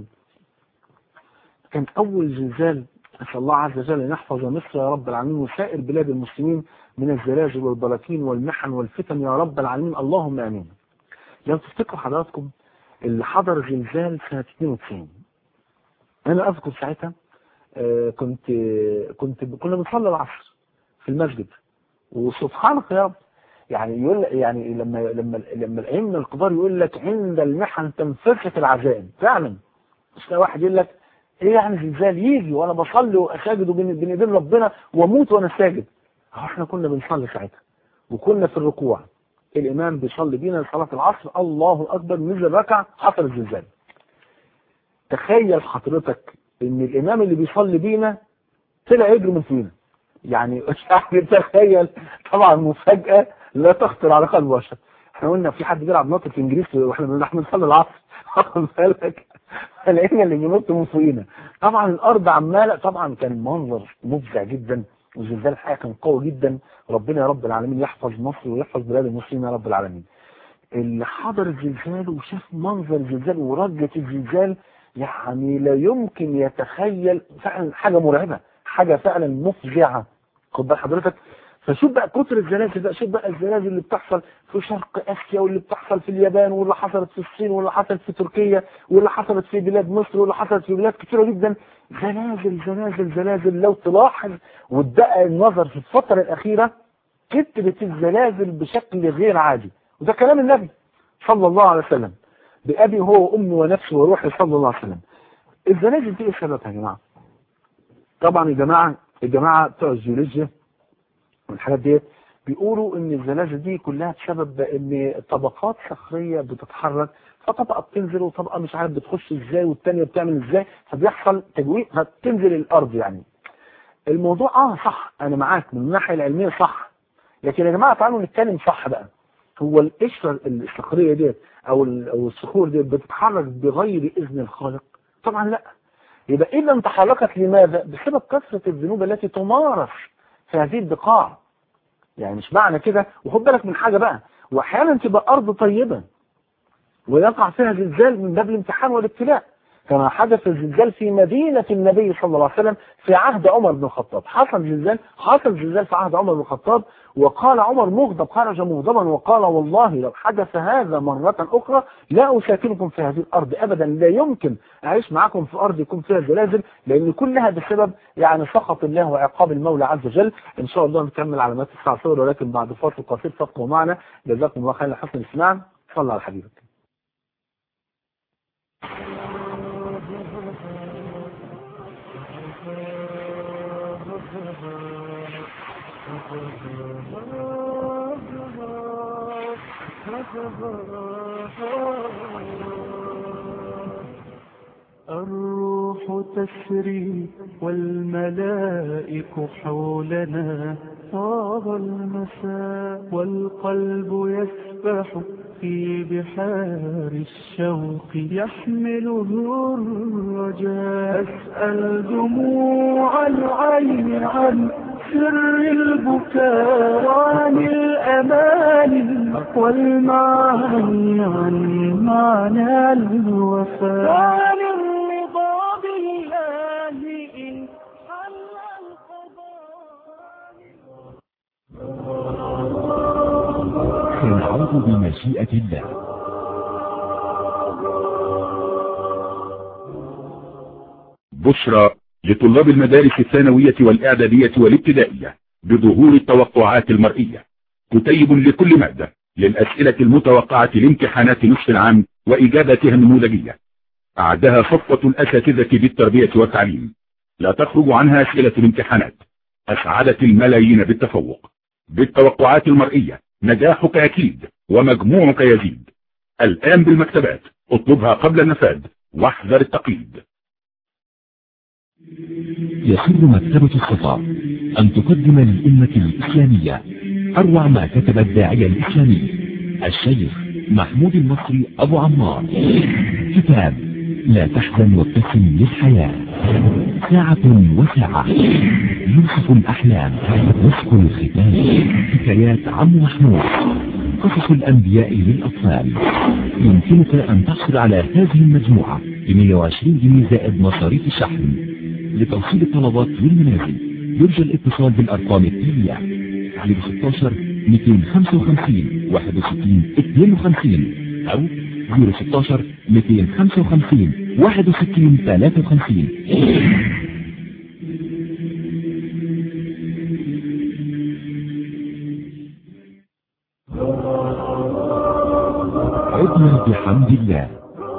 كان أول زلزال أسأل الله عز وجل أن يحفظ مصر يا رب العالمين وسائر بلاد المسلمين من الزلازل والبراكين والمحن والفتن يا رب العالمين اللهم امين لو تفتكروا حضراتكم اللي حضر زلزال سنة 92 انا اذكر ساعتها آه كنت كنت كنا بنصلي العصر في المسجد وسبحانك يا رب يعني يقول يعني لما لما لما الائمه الكبار يقول لك عند المحن تنفخت العزائم فعلا مش واحد يقول لك ايه يعني زلزال يجي وانا بصلي واساجد بين ايدين ربنا واموت وانا ساجد احنا كنا بنصلي ساعتها وكنا في الركوع الامام بيصلي بينا لصلاه العصر الله اكبر نزل ركع حصل الزلزال تخيل حضرتك ان الامام اللي بيصلي بينا طلع يجري من فينا يعني يعني تخيل طبعا مفاجاه لا تخطر على قلب بشر احنا قلنا في حد بيلعب ناطط في انجليزي واحنا بنصلي العصر واخد بالك لقينا اللي بينط من فوقينا طبعا الارض عماله طبعا كان منظر مفزع جدا والزلزال الحقيقة كان قوي جدا ربنا يا رب العالمين يحفظ مصر ويحفظ بلاد المسلمين يا رب العالمين اللي حضر الزلزال وشاف منظر الزلزال ورجة الزلزال يعني لا يمكن يتخيل فعلا حاجة مرعبة حاجة فعلا مفزعة خد بال حضرتك فشوف بقى كتر الزلازل بقى شوف بقى الزلازل اللي بتحصل في شرق اسيا واللي بتحصل في اليابان واللي حصلت في الصين واللي حصلت في تركيا واللي حصلت في بلاد مصر واللي حصلت في بلاد كتيرة جدا زلازل زلازل زلازل لو تلاحظ وتدقق النظر في الفترة الأخيرة كترت الزلازل بشكل غير عادي وده كلام النبي صلى الله عليه وسلم بأبي هو وأمي ونفسي وروحي صلى الله عليه وسلم الزلازل دي ايه سببها يا جماعة طبعا يا جماعة الجماعة بتوع الجيولوجيا والحاجات ديت بيقولوا ان الزلازل دي كلها بسبب ان طبقات صخرية بتتحرك فطبقة بتنزل وطبقة مش عارف بتخش ازاي والتانية بتعمل ازاي فبيحصل تجويد فتنزل الارض يعني الموضوع اه صح انا معاك من الناحية العلمية صح لكن يا جماعة تعالوا نتكلم صح بقى هو القشرة الصخرية ديت او او الصخور ديت بتتحرك بغير اذن الخالق طبعا لا يبقى اذا تحركت لماذا بسبب كثرة الذنوب التي تمارس في هذه البقاع يعني مش معنى كده وخد بالك من حاجة بقى واحيانا تبقى ارض طيبة ويقع فيها زلزال من باب الامتحان والابتلاء كما حدث الزلزال في مدينة النبي صلى الله عليه وسلم في عهد عمر بن الخطاب حصل زلزال حصل زلزال في عهد عمر بن الخطاب وقال عمر مغضب خرج مغضبا وقال والله لو حدث هذا مرة أخرى لا أساكنكم في هذه الأرض أبدا لا يمكن أعيش معكم في أرض يكون فيها زلازل لأن كلها بسبب يعني سخط الله وعقاب المولى عز وجل إن شاء الله نكمل علامات الساعة صور ولكن بعد فاصل قصير فابقوا معنا جزاكم الله خير لحسن الاستماع صلى على حبيبك الروح تسري والملائك حولنا طاب المساء والقلب يسبح في بحار الشوق يحمله الرجاء أسأل دموع العين عن سر البكاء وعن الأمان والمعاني عن معنى الوفاء وعن الرضا بالله إن حل القضاء سنعود بمشيئة الله بشرى لطلاب المدارس الثانوية والإعدادية والابتدائية بظهور التوقعات المرئية كتيب لكل مادة للأسئلة المتوقعة لامتحانات نصف العام وإجابتها النموذجية أعدها صفوة الأساتذة بالتربية والتعليم لا تخرج عنها أسئلة الامتحانات أسعدت الملايين بالتفوق بالتوقعات المرئية نجاحك أكيد ومجموعك يزيد الآن بالمكتبات اطلبها قبل النفاذ واحذر التقييد يسر مكتبة الصفا أن تقدم للأمة الإسلامية أروع ما كتب الداعية الإسلامي الشيخ محمود المصري أبو عمار كتاب لا تحزن وابتسم للحياة ساعة وساعة يوسف الأحلام وفق الختام حكايات عم محمود قصص الأنبياء للأطفال يمكنك أن تحصل على هذه المجموعة ب 120 جنيه زائد مصاريف الشحن لتوصيل الطلبات للمنازل يرجى الاتصال بالأرقام التالية على 16 255 61 52 أو 016 255 61 53 عدنا بحمد الله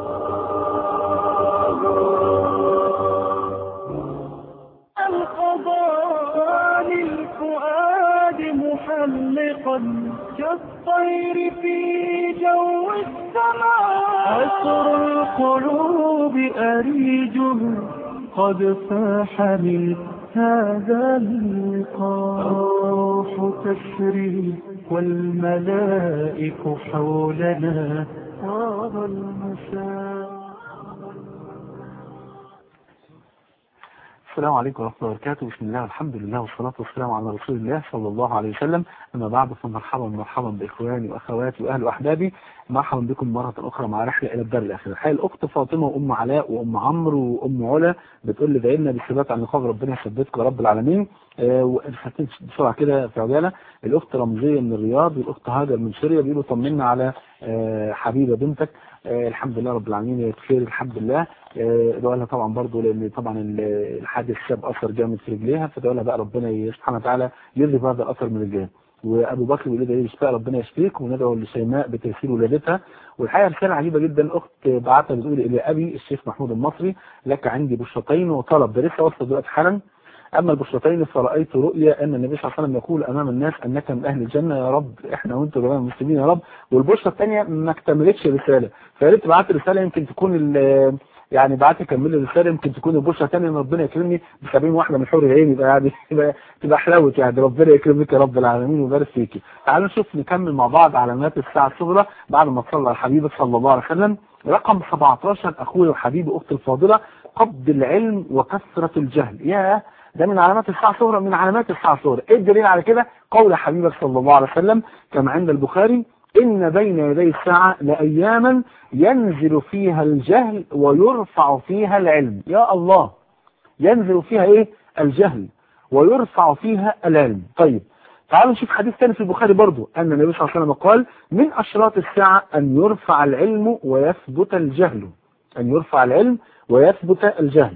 القضاء للفؤاد محلقا كالطير في جو السماء عسر القلوب أريجه قد فاح من هذا اللقاء الروح تسري والملائك حولنا طاب المساء السلام عليكم ورحمة الله وبركاته بسم الله والحمد لله والصلاة والسلام على رسول الله صلى الله عليه وسلم أما بعد فمرحبا مرحبا بإخواني وأخواتي وأهل وأحبابي مرحبا بكم مرة أخرى مع رحلة إلى الدار الآخرة الحقيقة الأخت فاطمة وأم علاء وأم عمرو وأم علا بتقول لي دعينا بالثبات عن نقاب ربنا يثبتكم يا رب العالمين آه، وخدتين بسرعة كده في عجالة الأخت رمزية من الرياض والأخت هاجر من سوريا بيقولوا طمنا على آه، حبيبة بنتك آه، الحمد لله رب العالمين هي بخير الحمد لله آه، ادعوا لها طبعا برضه لان طبعا ال- الحادث ساب اثر جامد في رجليها فادعوا لها بقى ربنا سبحانه وتعالى يذهب هذا الاثر من رجليها وابو بكر بيقول لي شفاء ربنا يشفيك وندعو لشيماء بتيسير ولادتها والحقيقه رساله عجيبه جدا اخت بعتها بتقول الى ابي الشيخ محمود المصري لك عندي بشرتين وطلب ده لسه وصل دلوقتي حالا اما البشرتين فرأيت رؤيا ان النبي صلى الله عليه وسلم يقول امام الناس انك من اهل الجنه يا رب احنا وانتم جميع المسلمين يا رب والبشرة الثانيه ما اكتملتش رساله فيا ريت تبعت رساله يمكن تكون ال- يعني بعت كمل الرساله يمكن تكون البشرة الثانيه ان ربنا يكرمني ب 70 واحده من حور العين يبقى يعني يبقى تبقى حلاوه يعني ربنا يكرمك يا رب العالمين ويبارك فيكي تعالوا نشوف نكمل مع بعض علامات الساعه الصغرى بعد ما تصلى على حبيبك صلى الله عليه وسلم رقم 17 اخوي وحبيبي اختي الفاضله قبض العلم وكثره الجهل ياه ده من علامات الساعة الصغرى من علامات الساعة الصغرى ايه الدليل على كده قول حبيبك صلى الله عليه وسلم كما عند البخاري إن بين يدي الساعة لأياما ينزل فيها الجهل ويرفع فيها العلم يا الله ينزل فيها ايه الجهل ويرفع فيها العلم طيب تعالوا نشوف حديث ثاني في البخاري برضو أن النبي صلى الله عليه وسلم قال من أشراط الساعة أن يرفع العلم ويثبت الجهل أن يرفع العلم ويثبت الجهل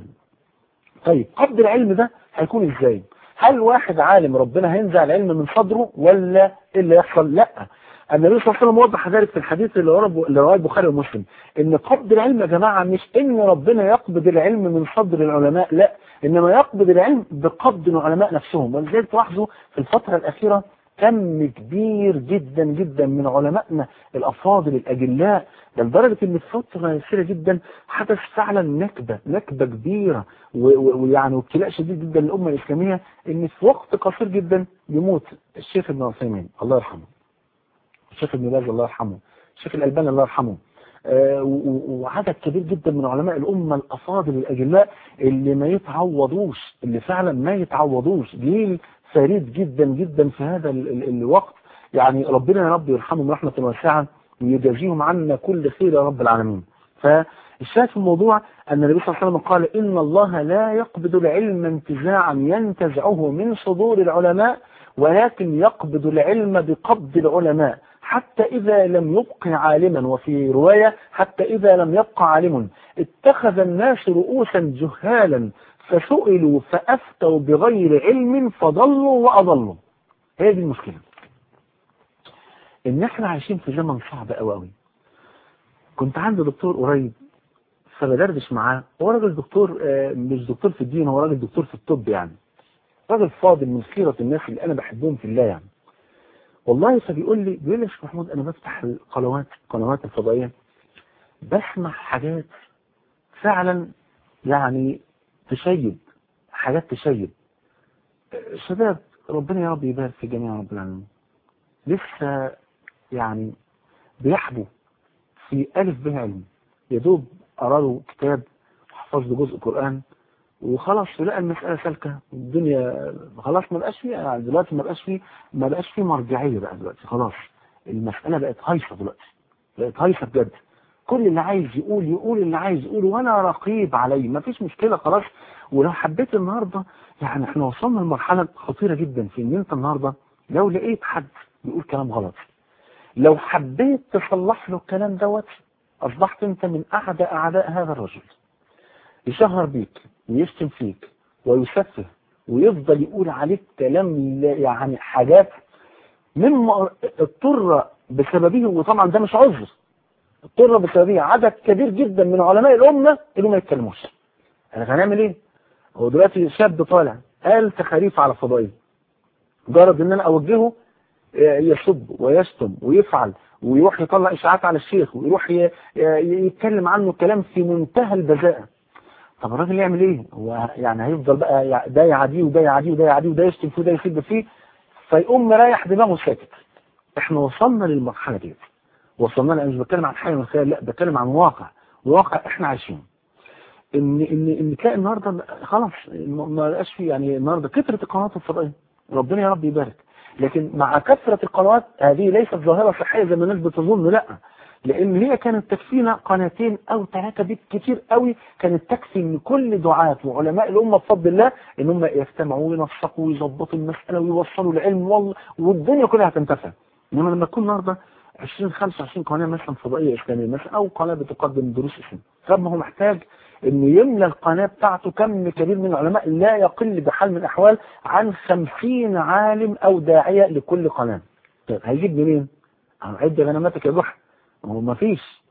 طيب قبض العلم ده هيكون ازاي هل واحد عالم ربنا هينزع العلم من صدره ولا ايه اللي يحصل لا النبي صلى الله عليه وسلم وضح ذلك في الحديث اللي رواه اللي رواه البخاري ومسلم ان قبض العلم يا جماعه مش ان ربنا يقبض العلم من صدر العلماء لا انما يقبض العلم بقبض العلماء نفسهم ولذلك تلاحظوا في الفتره الاخيره كم كبير جدا جدا من علمائنا الافاضل الاجلاء ده لدرجه ان في فتره يسيره جدا حدث فعلا نكبه نكبه كبيره و- و- ويعني وابتلاء شديد جدا للامه الاسلاميه ان في وقت قصير جدا يموت الشيخ ابن عثيمين الله يرحمه الشيخ ابن باز الله يرحمه الشيخ الألباني الله يرحمه آه، و- و- وعدد كبير جدا من علماء الأمة الأفاضل الأجلاء اللي ما يتعوضوش اللي فعلا ما يتعوضوش جيل فريد جدا جدا في هذا ال- ال- الوقت يعني ربنا يا رب يرحمهم رحمة واسعة ويجازيهم عنا كل خير يا رب العالمين فالشاهد في الموضوع أن النبي صلى الله عليه وسلم قال إن الله لا يقبض العلم انتزاعا ينتزعه من صدور العلماء ولكن يقبض العلم بقبض العلماء حتى إذا لم يبق عالما وفي رواية حتى إذا لم يبقى عالم اتخذ الناس رؤوسا جهالا فسئلوا فأفتوا بغير علم فضلوا وأضلوا هي دي المشكلة إن احنا عايشين في زمن صعب قوي قوي كنت عند دكتور قريب فبدردش معاه هو راجل دكتور آه، مش دكتور في الدين هو راجل دكتور في الطب يعني راجل فاضل من خيرة الناس اللي أنا بحبهم في الله يعني والله فبيقول لي بيقول لي يا شيخ محمود أنا بفتح القنوات القنوات الفضائية بسمع حاجات فعلا يعني تشيب حاجات تشيب شباب ربنا يا رب يبارك في جميع رب العالمين لسه يعني بيحبوا في ألف به علم يا دوب قرا له كتاب حفظ له جزء قرآن وخلاص لقى المسألة سالكة الدنيا خلاص ما بقاش فيه يعني دلوقتي ما بقاش فيه ما بقاش فيه مرجعية بقى دلوقتي خلاص المسألة بقت هايصة دلوقتي بقت هايصة بجد كل اللي عايز يقول يقول اللي عايز يقول وانا رقيب عليه ما فيش مشكلة خلاص ولو حبيت النهاردة يعني احنا وصلنا لمرحلة خطيرة جدا في ان انت النهاردة لو لقيت حد بيقول كلام غلط لو حبيت تصلح له الكلام دوت اصبحت انت من اعدى اعداء هذا الرجل يشهر بيك ويشتم فيك ويسفه ويفضل يقول عليك كلام لا- يعني حاجات مما اضطر بسببه وطبعا ده مش عذر اضطر بسببه عدد كبير جدا من علماء الأمة اللي ما يتكلموش احنا هنعمل ايه هو دلوقتي شاب طالع قال تخاريف على فضائي جرب ان انا اوجهه يسب ويشتم ويفعل ويروح يطلع اشاعات على الشيخ ويروح ي- ي- يتكلم عنه كلام في منتهى البذاءة طب الراجل يعمل ايه هو يعني هيفضل بقى يع- ده يعاديه وده يعاديه وده يعاديه وده يشتم فيه وده يسب فيه فيقوم مريح دماغه ساكت احنا وصلنا للمرحله دي وصلنا انا مش بتكلم عن حاجه من الخيال لا بتكلم عن واقع واقع احنا عايشينه ان ان ان تلاقي النهارده خلاص ما ما بقاش في يعني النهارده كثره القنوات الفضائيه ربنا يا رب يبارك لكن مع كثره القنوات هذه ليست ظاهره صحيه زي ما الناس بتظن لا لان هي كانت تكفينا قناتين او ثلاثه بالكثير قوي كانت تكفي ان كل دعاة وعلماء الامه بفضل الله ان هم يجتمعوا وينسقوا ويظبطوا المساله ويوصلوا العلم والله والدنيا كلها هتنتفع انما لما تكون النهارده 20 25 قناه مثلا فضائيه اسلاميه مثلا او قناه بتقدم دروس اسلام طب ما هو محتاج انه يملى القناه بتاعته كم كبير من العلماء لا يقل بحال من الاحوال عن 50 عالم او داعيه لكل قناه طيب هيجيب منين؟ عد غنماتك يا ضحى ما هو ما فيش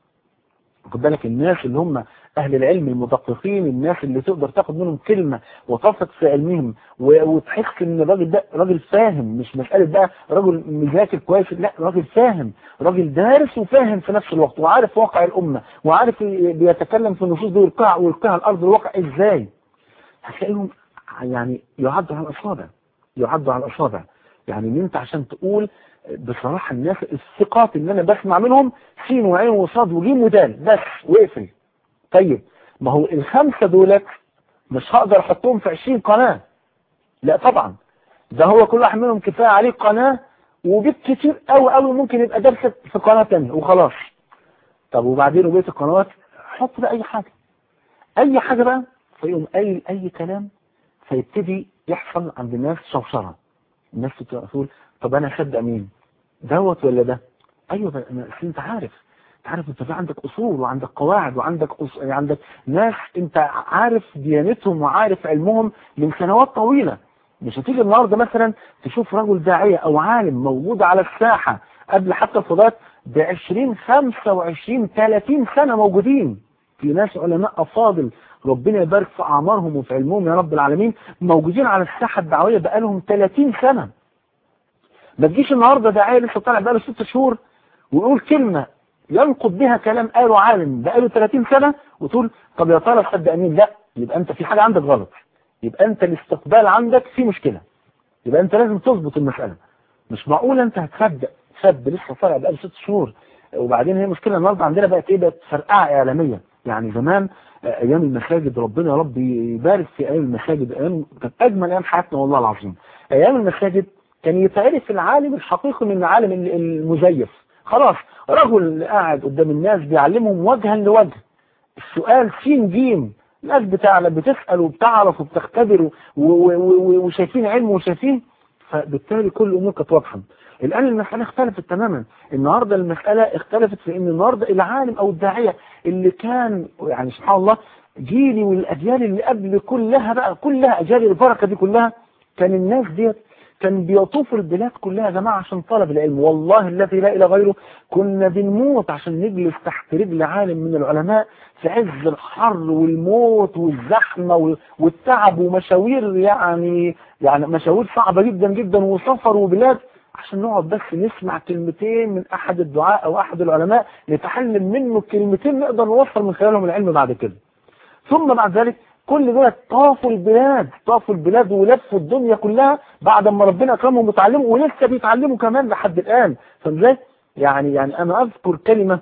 خد بالك الناس اللي هم اهل العلم المدققين الناس اللي تقدر تاخد منهم كلمه وتثق في علمهم و- وتحس ان الراجل ده راجل فاهم مش مساله بقى راجل مذاكر كويس لا راجل فاهم راجل دارس وفاهم في نفس الوقت وعارف واقع الامه وعارف ي- بيتكلم في النصوص دي ويلقاها ويلقاها على ارض الواقع ازاي هتلاقيهم يعني يعدوا على الاصابع يعدوا على الاصابع يعني ان انت عشان تقول بصراحة الناس الثقات اللي انا بسمع منهم سين وعين وصاد وجيم ودال بس واقفل طيب ما هو الخمسة دولت مش هقدر احطهم في 20 قناة لا طبعا ده هو كل واحد منهم كفاية عليه قناة وبالكتير قوي قوي ممكن يبقى درس في قناة تانية وخلاص طب وبعدين وبقية القنوات حط بقى اي حاجة اي حاجة بقى فيقوم قايل اي كلام فيبتدي يحصل عند الناس شوشرة الناس تقول طب انا اصدق مين دوت ولا ده ايوه بقى أنا- أصل انت عارف انت عارف انت في عندك اصول وعندك قواعد وعندك أص... عندك ناس انت عارف ديانتهم وعارف علمهم من سنوات طويلة مش هتيجي النهارده مثلا تشوف رجل داعية او عالم موجود على الساحة قبل حتى الفضات ب 20 25 30 سنة موجودين في ناس علماء افاضل ربنا يبارك في اعمارهم وفي علمهم يا رب العالمين موجودين على الساحة الدعوية بقالهم 30 سنة ما تجيش النهارده داعيه لسه طالع بقاله ست شهور ويقول كلمه ينقض بها كلام قاله عالم بقاله 30 سنه وتقول طب يا ترى صدق مين لا يبقى انت في حاجه عندك غلط يبقى انت الاستقبال عندك في مشكله يبقى انت لازم تظبط المساله مش معقول انت هتصدق شاب لسه طالع بقاله ست شهور وبعدين هي مشكله النهارده عندنا بقت ايه بقت فرقعه اعلاميه يعني زمان آه، ايام المساجد ربنا يا رب يبارك في ايام المساجد ايام كانت اجمل ايام حياتنا والله العظيم ايام المساجد كان يتعرف العالم الحقيقي من العالم ال- المزيف خلاص رجل قاعد قدام الناس بيعلمهم وجها لوجه السؤال سين جيم ناس بتعلم بتسأل وبتعرف وبتختبر و- و- و- وشايفين علم وشايفين فبالتالي كل الامور كانت واضحه الان المساله اختلفت تماما النهارده المساله اختلفت في ان النهارده العالم او الداعيه اللي كان يعني سبحان الله جيلي والاجيال اللي قبل كلها بقى كلها اجيال البركه دي كلها كان الناس ديت كان بيطوف البلاد كلها يا جماعه عشان طلب العلم والله الذي لا اله غيره كنا بنموت عشان نجلس تحت رجل عالم من العلماء في عز الحر والموت والزحمه وال- والتعب ومشاوير يعني يعني مشاوير صعبه جدا جدا وسفر وبلاد عشان نقعد بس نسمع كلمتين من احد الدعاء او احد العلماء نتعلم منه كلمتين نقدر نوصل من خلالهم العلم بعد كده ثم بعد ذلك كل دول طافوا البلاد طافوا البلاد ولفوا الدنيا كلها بعد ما ربنا اكرمهم وتعلموا ولسه بيتعلموا كمان لحد الان فازاي يعني يعني انا اذكر كلمه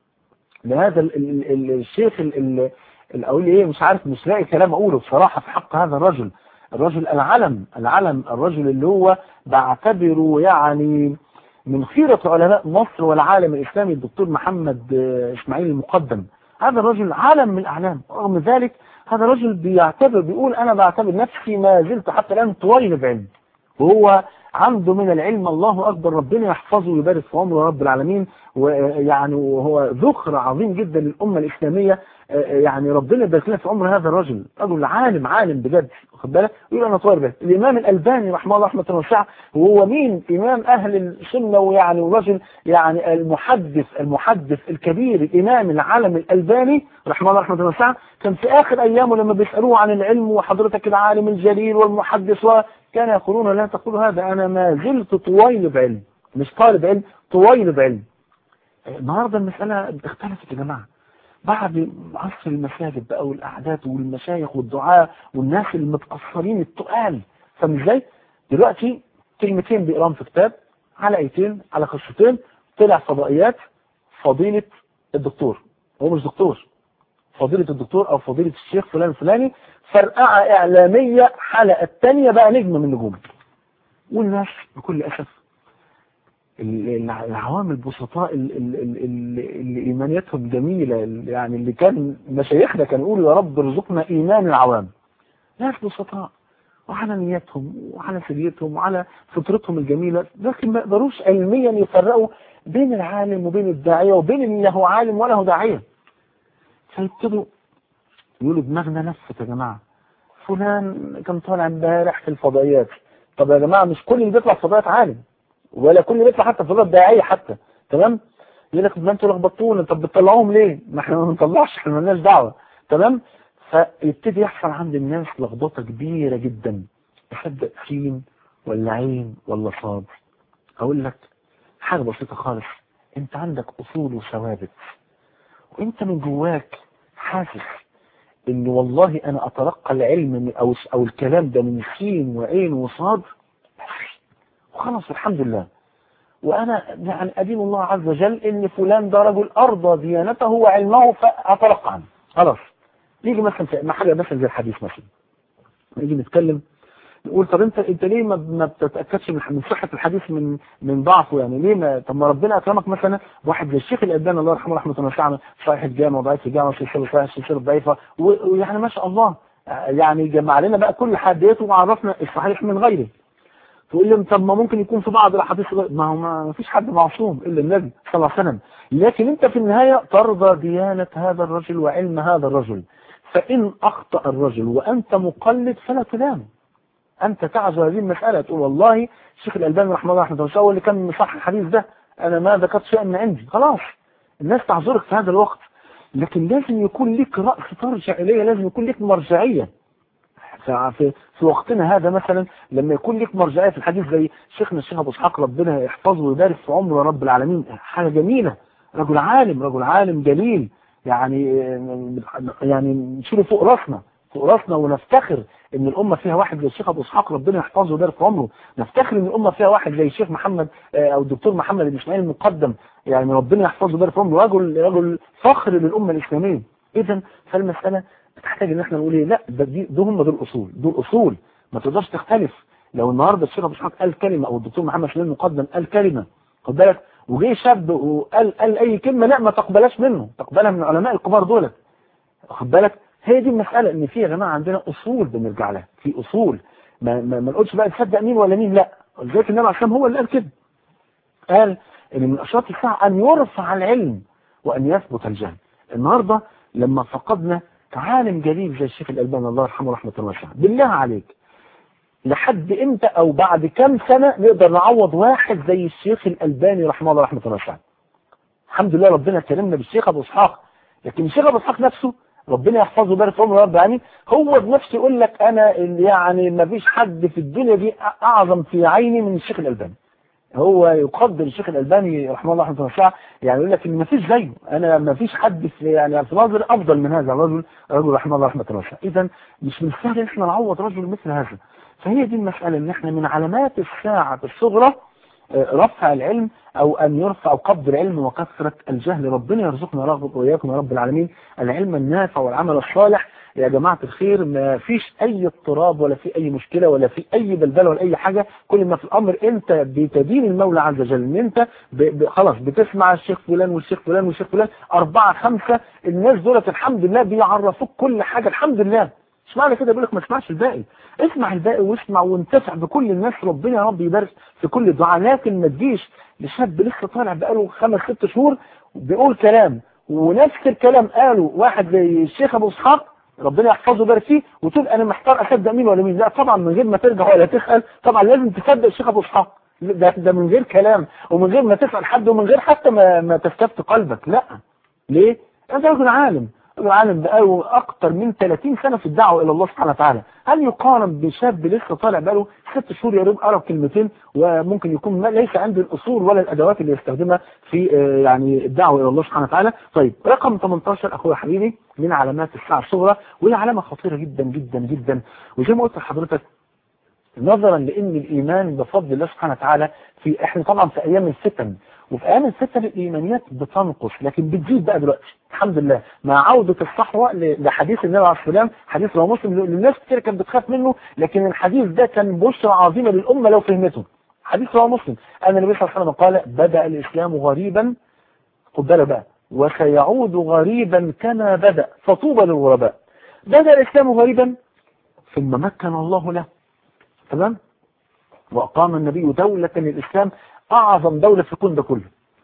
لهذا ال ال ال الشيخ ال ال ال- اقول ايه مش عارف مش لاقي كلام اقوله بصراحه في حق هذا الرجل الرجل العلم العلم الرجل اللي هو بعتبره يعني من خيرة علماء مصر والعالم الإسلامي الدكتور محمد آه، إسماعيل المقدم هذا الرجل عالم من الأعلام رغم ذلك هذا الرجل بيعتبر بيقول أنا بعتبر نفسي ما زلت حتى الآن طويل بعلم وهو عنده من العلم الله أكبر ربنا يحفظه ويبارك في عمره يا رب العالمين ويعني وهو ذخر عظيم جدا للأمة الإسلامية آه، يعني ربنا يبارك لنا في عمر هذا الرجل رجل عالم عالم بجد واخد بالك يقول أنا طويل بعلم الإمام الألباني رحمه الله رحمة واسعة وهو مين إمام أهل السنة ويعني ورجل يعني المحدث المحدث الكبير الإمام العالم الألباني رحمه الله رحمة واسعة كان في آخر أيامه لما بيسألوه عن العلم وحضرتك العالم الجليل والمحدث وكان يقولون لا تقول هذا أنا ما زلت طويل بعلم مش طالب علم طويل بعلم النهارده المسألة اختلفت يا جماعة بعد عصر المساجد بقى والأعداد والمشايخ والدعاء والناس المتأثرين التقال فاهم ازاي؟ دلوقتي كلمتين بيقراهم في كتاب على ايتين على قصتين طلع فضائيات فضيلة الدكتور هو مش دكتور فضيلة الدكتور او فضيلة الشيخ فلان الفلاني فرقعة اعلامية حلقة التانية بقى نجم من نجوم والناس بكل اسف ال- العوام البسطاء ال- ال- ال- ال- اللي ايمانياتهم جميلة ال- يعني اللي كان مشايخنا كانوا يقولوا يا رب ارزقنا ايمان العوام ناس بسطاء وعلى نيتهم وعلى سجيتهم وعلى فطرتهم الجميلة لكن ما يقدروش علميا يفرقوا بين العالم وبين الداعية وبين اللي له عالم وله داعية فيبتدوا يقولوا دماغنا نفت يا جماعة فلان كان طالع امبارح في الفضائيات طب يا جماعة مش كل اللي بيطلع في فضائيات عالم ولا كل اللي بيطلع حتى في فضائيات داعية حتى تمام يقول لك ما انتوا لخبطونا طب بتطلعوهم ليه ما احنا ما بنطلعش احنا مالناش دعوة تمام فيبتدي يحصل عند الناس لخبطة كبيرة جدا تصدق سين ولا عين ولا صاد اقول لك حاجة بسيطة خالص انت عندك اصول وثوابت وانت من جواك حاسس ان والله انا اتلقى العلم من او او الكلام ده من سين وعين وصاد بس وخلاص الحمد لله وانا يعني ادين الله عز وجل ان فلان ده رجل ارضى ديانته وعلمه فاتلقى عنه خلاص نيجي مثلا في- مع حاجه مثلا زي الحديث مثلا نيجي نتكلم نقول طب انت انت ليه ما ما بتتاكدش من من صحه الحديث من من ضعفه يعني ليه ما طب ما ربنا اكرمك مثلا واحد زي الشيخ الالباني الله يرحمه رحمه الله واسعه صحيح الجامع وضعيف الجامع سلسله صحيح سلسله ضعيفه و- ويعني ما شاء الله يعني جمع لنا بقى كل حديثه وعرفنا الصحيح من غيره تقول لي طب ما ممكن يكون في بعض الاحاديث غير- ما هو ما فيش حد معصوم الا النبي صلى الله عليه وسلم لكن انت في النهايه ترضى ديانه هذا الرجل وعلم هذا الرجل فان اخطا الرجل وانت مقلد فلا تلام انت تعزو هذه المساله تقول والله الشيخ الالباني رحمه الله رحمه الله هو اللي كان صح الحديث ده انا ما ذكرت شيئا من عندي خلاص الناس تعذرك في هذا الوقت لكن لازم يكون لك راس ترجع اليه لازم يكون لك مرجعيه في في وقتنا هذا مثلا لما يكون لك مرجعيه في الحديث زي شيخنا الشيخ ابو اسحاق ربنا يحفظه ويبارك في عمره يا رب العالمين حاجه جميله رجل عالم رجل عالم جليل يعني يعني نشيله فوق راسنا فوق راسنا ونفتخر ان الامه فيها واحد زي الشيخ ابو اسحاق ربنا يحفظه ويبارك في عمره نفتخر ان الامه فيها واحد زي الشيخ محمد آه، او الدكتور محمد بن اسماعيل المقدم يعني ربنا يحفظه ويبارك في عمره رجل رجل فخر للامه الاسلاميه اذا فالمساله بتحتاج ان احنا نقول ايه لا ده دي ده هم دول اصول دول اصول ما تقدرش تختلف لو النهارده الشيخ ابو اسحاق قال كلمه او الدكتور محمد سليم المقدم قال كلمه خد بالك وجه شاب وقال قال اي كلمه لا ما تقبلهاش منه تقبلها من العلماء الكبار دولت واخد بالك هي دي المساله ان في يا جماعه عندنا اصول بنرجع لها في اصول ما ما, ما نقولش بقى تصدق مين ولا مين لا ولذلك النبي عليه الصلاه والسلام هو اللي قال كده قال ان من اشراط الساعه ان يرفع العلم وان يثبت الجهل النهارده لما فقدنا عالم جليل زي الشيخ الالباني الله يرحمه رحمه واسعه بالله عليك لحد امتى او بعد كم سنه نقدر نعوض واحد زي الشيخ الالباني رحمه الله رحمه واسعه الحمد لله ربنا كرمنا بالشيخ ابو اسحاق لكن الشيخ ابو اسحاق نفسه ربنا يحفظه ويبارك في عمره يا رب يعني هو بنفسه يقول لك انا اللي يعني ما فيش حد في الدنيا دي اعظم في عيني من الشيخ الالباني هو يقدر الشيخ الالباني رحمه الله رحمه الله يعني يقول لك ان ما فيش زيه انا ما فيش حد في يعني في نظري افضل من هذا الرجل رجل رحمه الله رحمه الله اذا مش من السهل ان احنا نعوض رجل مثل هذا فهي دي المساله ان احنا من علامات الساعه الصغرى آه، رفع العلم او ان يرفع قبض العلم وكثره الجهل ربنا يرزقنا رغب واياكم يا رب العالمين العلم النافع والعمل الصالح يا جماعه الخير ما فيش اي اضطراب ولا في اي مشكله ولا في اي بلبله ولا اي حاجه كل ما في الامر انت بتدين المولى عز وجل ان انت ب... ب... خلاص بتسمع الشيخ فلان والشيخ فلان والشيخ فلان اربعه خمسه الناس دولت الحمد لله بيعرفوك كل حاجه الحمد لله مش معنى كده بيقول لك ما تسمعش الباقي اسمع الباقي واسمع وانتفع بكل الناس ربنا يا رب يبارك في كل الدعاء لكن ما تجيش لشاب لسه طالع بقاله خمس ست شهور بيقول كلام ونفس الكلام قاله واحد زي الشيخ ابو اسحاق ربنا يحفظه ويبارك فيه وتقول انا محتار اصدق مين ولا مين لا طبعا من غير ما ترجع ولا تسال طبعا لازم تصدق الشيخ ابو اسحاق ده, ده من غير كلام ومن غير ما تسال حد ومن غير حتى ما, ما تستفت قلبك لا ليه؟ انت راجل عالم رجل عالم بقاله اكتر من 30 سنه في الدعوه الى الله سبحانه وتعالى هل يقارن بشاب لسه طالع بقاله ست شهور يا رب قرا كلمتين وممكن يكون ما ليس عنده الاصول ولا الادوات اللي يستخدمها في آه، يعني الدعوه الى الله سبحانه وتعالى طيب رقم 18 اخويا حبيبي من علامات الساعه الصغرى وهي علامه خطيره جدا جدا جدا وزي ما قلت لحضرتك نظرا لان الايمان بفضل الله سبحانه وتعالى في احنا طبعا في ايام الفتن وفي ايام الفتن الايمانيات بتنقص لكن بتزيد بقى دلوقتي الحمد لله مع عودة الصحوة ل- لحديث النبي عليه الصلاة والسلام حديث رواه مسلم اللي الناس كتير كانت بتخاف منه لكن الحديث ده كان بشرى عظيمة للأمة لو فهمته حديث رواه مسلم أن النبي صلى الله عليه وسلم قال بدأ الإسلام غريبا خد بالك بقى وسيعود غريبا كما بدأ فطوبى للغرباء بدأ الإسلام غريبا ثم مكن الله له تمام وأقام النبي دولة الإسلام أعظم دولة في الكون ده كله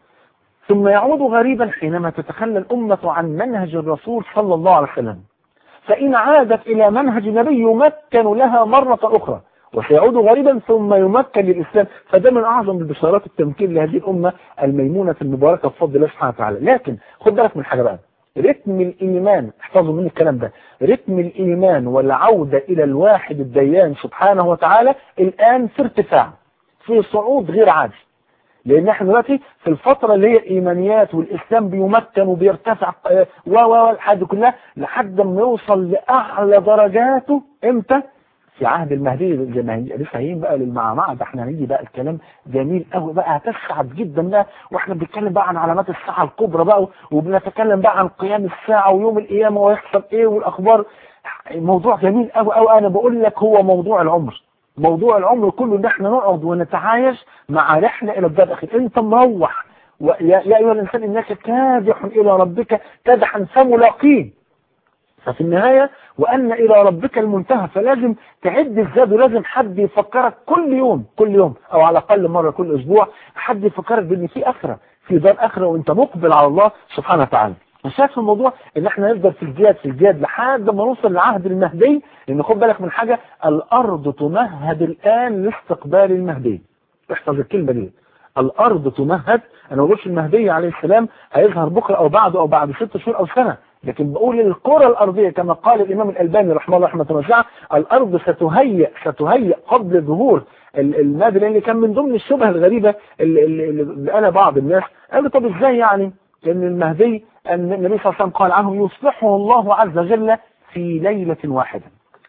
ثم يعود غريبا حينما تتخلى الأمة عن منهج الرسول صلى الله عليه وسلم فإن عادت إلى منهج النبي يمكن لها مرة أخرى وسيعود غريبا ثم يمكن للإسلام فده من أعظم البشارات التمكين لهذه الأمة الميمونة المباركة بفضل الله سبحانه وتعالى لكن خد بالك من حاجة بقى رتم الإيمان احفظوا مني الكلام ده رتم الإيمان والعودة إلى الواحد الديان سبحانه وتعالى الآن في ارتفاع في صعود غير عادي لان احنا دلوقتي في الفترة اللي هي الايمانيات والاسلام بيمكن وبيرتفع آه، و و لحد كلها لحد ما يوصل لاعلى درجاته امتى في عهد المهدي زي ما هي- لسه هيجي بقى للمعمعة ده احنا هنيجي بقى الكلام جميل قوي بقى هتسعد جدا بقى واحنا بنتكلم بقى عن علامات الساعة الكبرى بقى وبنتكلم بقى عن قيام الساعة ويوم القيامة ويحصل ايه والاخبار موضوع جميل قوي قوي انا بقول لك هو موضوع العمر موضوع العمر كله ان احنا نقعد ونتعايش مع رحلة الى الدار الاخير انت مروح ويا يا ايها الانسان انك كادح الى ربك كدحا فملاقيه ففي النهاية وأن إلى ربك المنتهى فلازم تعد الزاد ولازم حد يفكرك كل يوم كل يوم أو على الأقل مرة كل أسبوع حد يفكرك بأن في آخرة في دار آخرة وأنت مقبل على الله سبحانه وتعالى فشايف في الموضوع ان احنا نفضل في الجهاد في الجهاد لحد ما نوصل لعهد المهدي لان خد بالك من حاجة الارض تمهد الان لاستقبال المهدي احفظ الكلمة دي الارض تمهد انا ما بقولش المهدي عليه السلام هيظهر بكرة او بعده او بعد ست شهور او سنة لكن بقول الكرة الارضية كما قال الامام الالباني رحمه الله رحمة واسعة الارض ستهيئ ستهيئ قبل ظهور ال- المهدي لان كان من ضمن الشبهة الغريبة اللي, اللي اللي قالها بعض الناس قالوا طب ازاي يعني ان المهدي ان النبي صلى الله عليه وسلم قال عنه يصلحه الله عز وجل في ليلة واحدة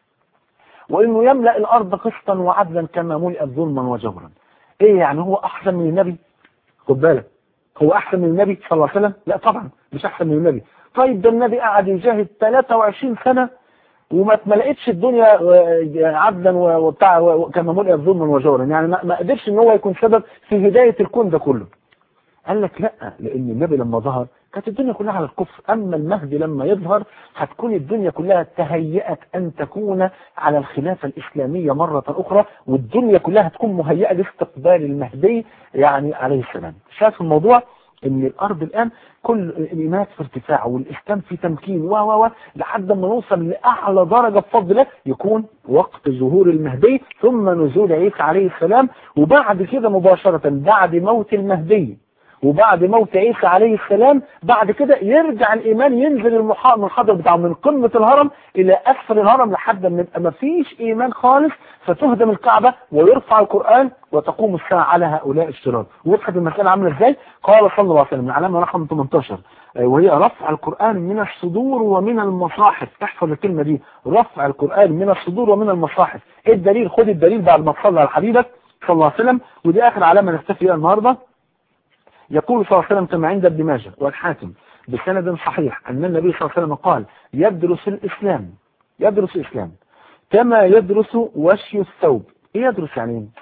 وانه يملأ الارض قسطا وعدلا كما ملئت ظلما وجورا ايه يعني هو احسن من النبي خد بالك هو احسن من النبي صلى الله عليه وسلم لا طبعا مش احسن من النبي طيب ده النبي قعد يجاهد 23 سنة وما اتملقتش الدنيا آه، عدلا و- وبتاع و- كما ملئت ظلما وجورا يعني ما ما قدرش ان هو يكون سبب في هداية الكون ده كله قال لك لا لان النبي لما ظهر كانت الدنيا كلها على الكفر اما المهدي لما يظهر هتكون الدنيا كلها تهيأت ان تكون على الخلافة الاسلامية مرة اخرى والدنيا كلها هتكون مهيئة لاستقبال المهدي يعني عليه السلام شايف الموضوع ان الارض الان كل الايمانات في ارتفاع والاسلام في تمكين و و و لحد ما نوصل لاعلى درجه بفضل الله يكون وقت ظهور المهدي ثم نزول عيسى عليه السلام وبعد كده مباشره بعد موت المهدي وبعد موت عيسى عليه السلام بعد كده يرجع الإيمان ينزل المحا- المنحدر بتاعه من قمة الهرم إلى أسفل الهرم لحد ما يبقى ما فيش إيمان خالص فتهدم الكعبة ويرفع القرآن وتقوم الساعة على هؤلاء الشرار وضحت المسألة عاملة إزاي؟ قال صلى الله عليه وسلم العلامة رقم 18 آه، وهي رفع القرآن من الصدور ومن المصاحف احفظ الكلمة دي رفع القرآن من الصدور ومن المصاحف ايه الدليل خد الدليل بعد ما تصلي على حبيبك صلى الله عليه وسلم ودي آخر علامة نكتفي بها النهارده يقول صلى الله عليه وسلم كما عند ابن ماجه والحاكم بسند صحيح أن النبي صلى الله عليه وسلم قال يدرس الإسلام يدرس الإسلام كما يدرس وشي الثوب إيه يدرس يعني إيه؟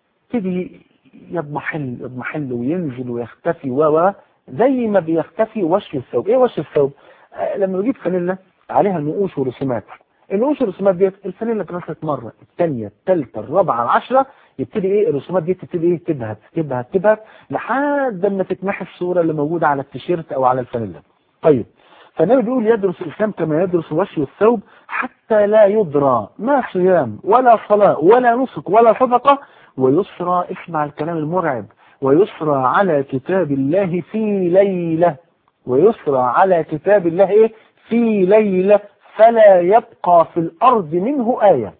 تيجي يضمحل يضمحل وينزل ويختفي و و زي ما بيختفي وشي الثوب ايه وشي الثوب آه لما بجيب فانيلا عليها نقوش ورسومات النقوش والرسومات ديت الفانيلا اترسمت مره الثانيه الثالثه الرابعه العشره يبتدي ايه الرسومات دي تبتدي ايه تبهت تبهت تبهت لحد ما تتمحي الصوره اللي موجوده على التيشيرت او على الفانيلا طيب فالنبي بيقول يدرس الإسلام كما يدرس وشي الثوب حتى لا يدرى ما صيام ولا صلاة ولا نسك ولا صدقة ويسرى اسمع الكلام المرعب ويسرى على كتاب الله في ليلة ويسرى على كتاب الله إيه؟ في ليلة فلا يبقى في الأرض منه آية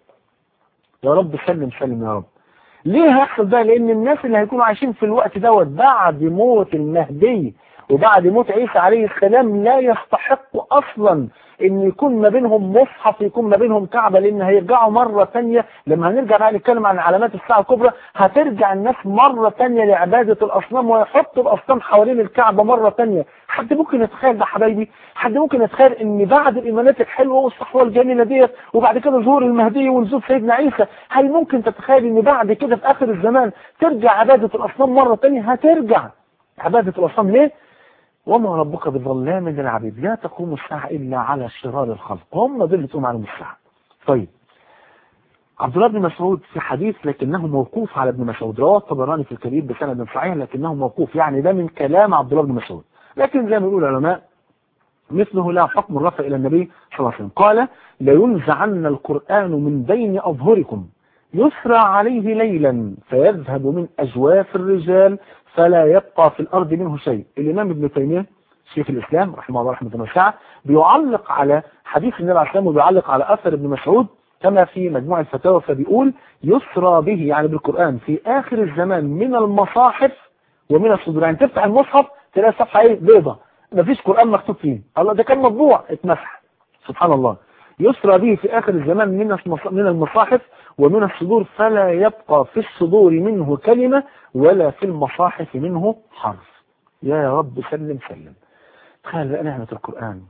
يا رب سلم سلم يا رب ليه هيحصل ده لأن الناس اللي هيكونوا عايشين في الوقت دوت بعد موت المهدي وبعد موت عيسى عليه السلام لا يستحق اصلا ان يكون ما بينهم مصحف يكون ما بينهم كعبة لان هيرجعوا مرة ثانية لما هنرجع بقى نتكلم عن علامات الساعة الكبرى هترجع الناس مرة ثانية لعبادة الاصنام ويحطوا الاصنام حوالين الكعبة مرة ثانية حد ممكن يتخيل ده حبايبي حد ممكن يتخيل ان بعد الايمانات الحلوة والصحوة الجميلة ديت وبعد كده ظهور المهدي ونزول سيدنا عيسى هل ممكن تتخيل ان بعد كده في اخر الزمان ترجع عبادة الاصنام مرة ثانية هترجع عبادة الاصنام ليه وما ربك بظلام للعبيد لا تقوم الساعة إلا على شرار الخلق هم دول اللي تقوم عليهم الساعة طيب عبد الله بن مسعود في حديث لكنه موقوف على ابن مسعود رواه الطبراني في الكبير بسند صحيح لكنه موقوف يعني ده من كلام عبد الله بن مسعود لكن زي ما يقول العلماء مثله لا حكم الرفع إلى النبي صلى الله عليه وسلم قال لينزعن القرآن من بين أظهركم يسرى عليه ليلا فيذهب من أجواف الرجال فلا يبقى في الأرض منه شيء الإمام ابن تيمية شيخ الإسلام رحمه الله رحمه الله واسعة بيعلق على حديث النبي عليه السلام وبيعلق على أثر ابن مسعود كما في مجموع الفتاوى فبيقول يسرى به يعني بالقرآن في آخر الزمان من المصاحف ومن الصدور يعني تفتح المصحف تلاقي الصفحة ايه بيضة مفيش قرآن مكتوب فيه الله ده كان مطبوع اتمسح سبحان الله يسرى به في آخر الزمان من من المصاحف ومن الصدور فلا يبقى في الصدور منه كلمة ولا في المصاحف منه حرف يا رب سلم سلم تخيل بقى نعمة القرآن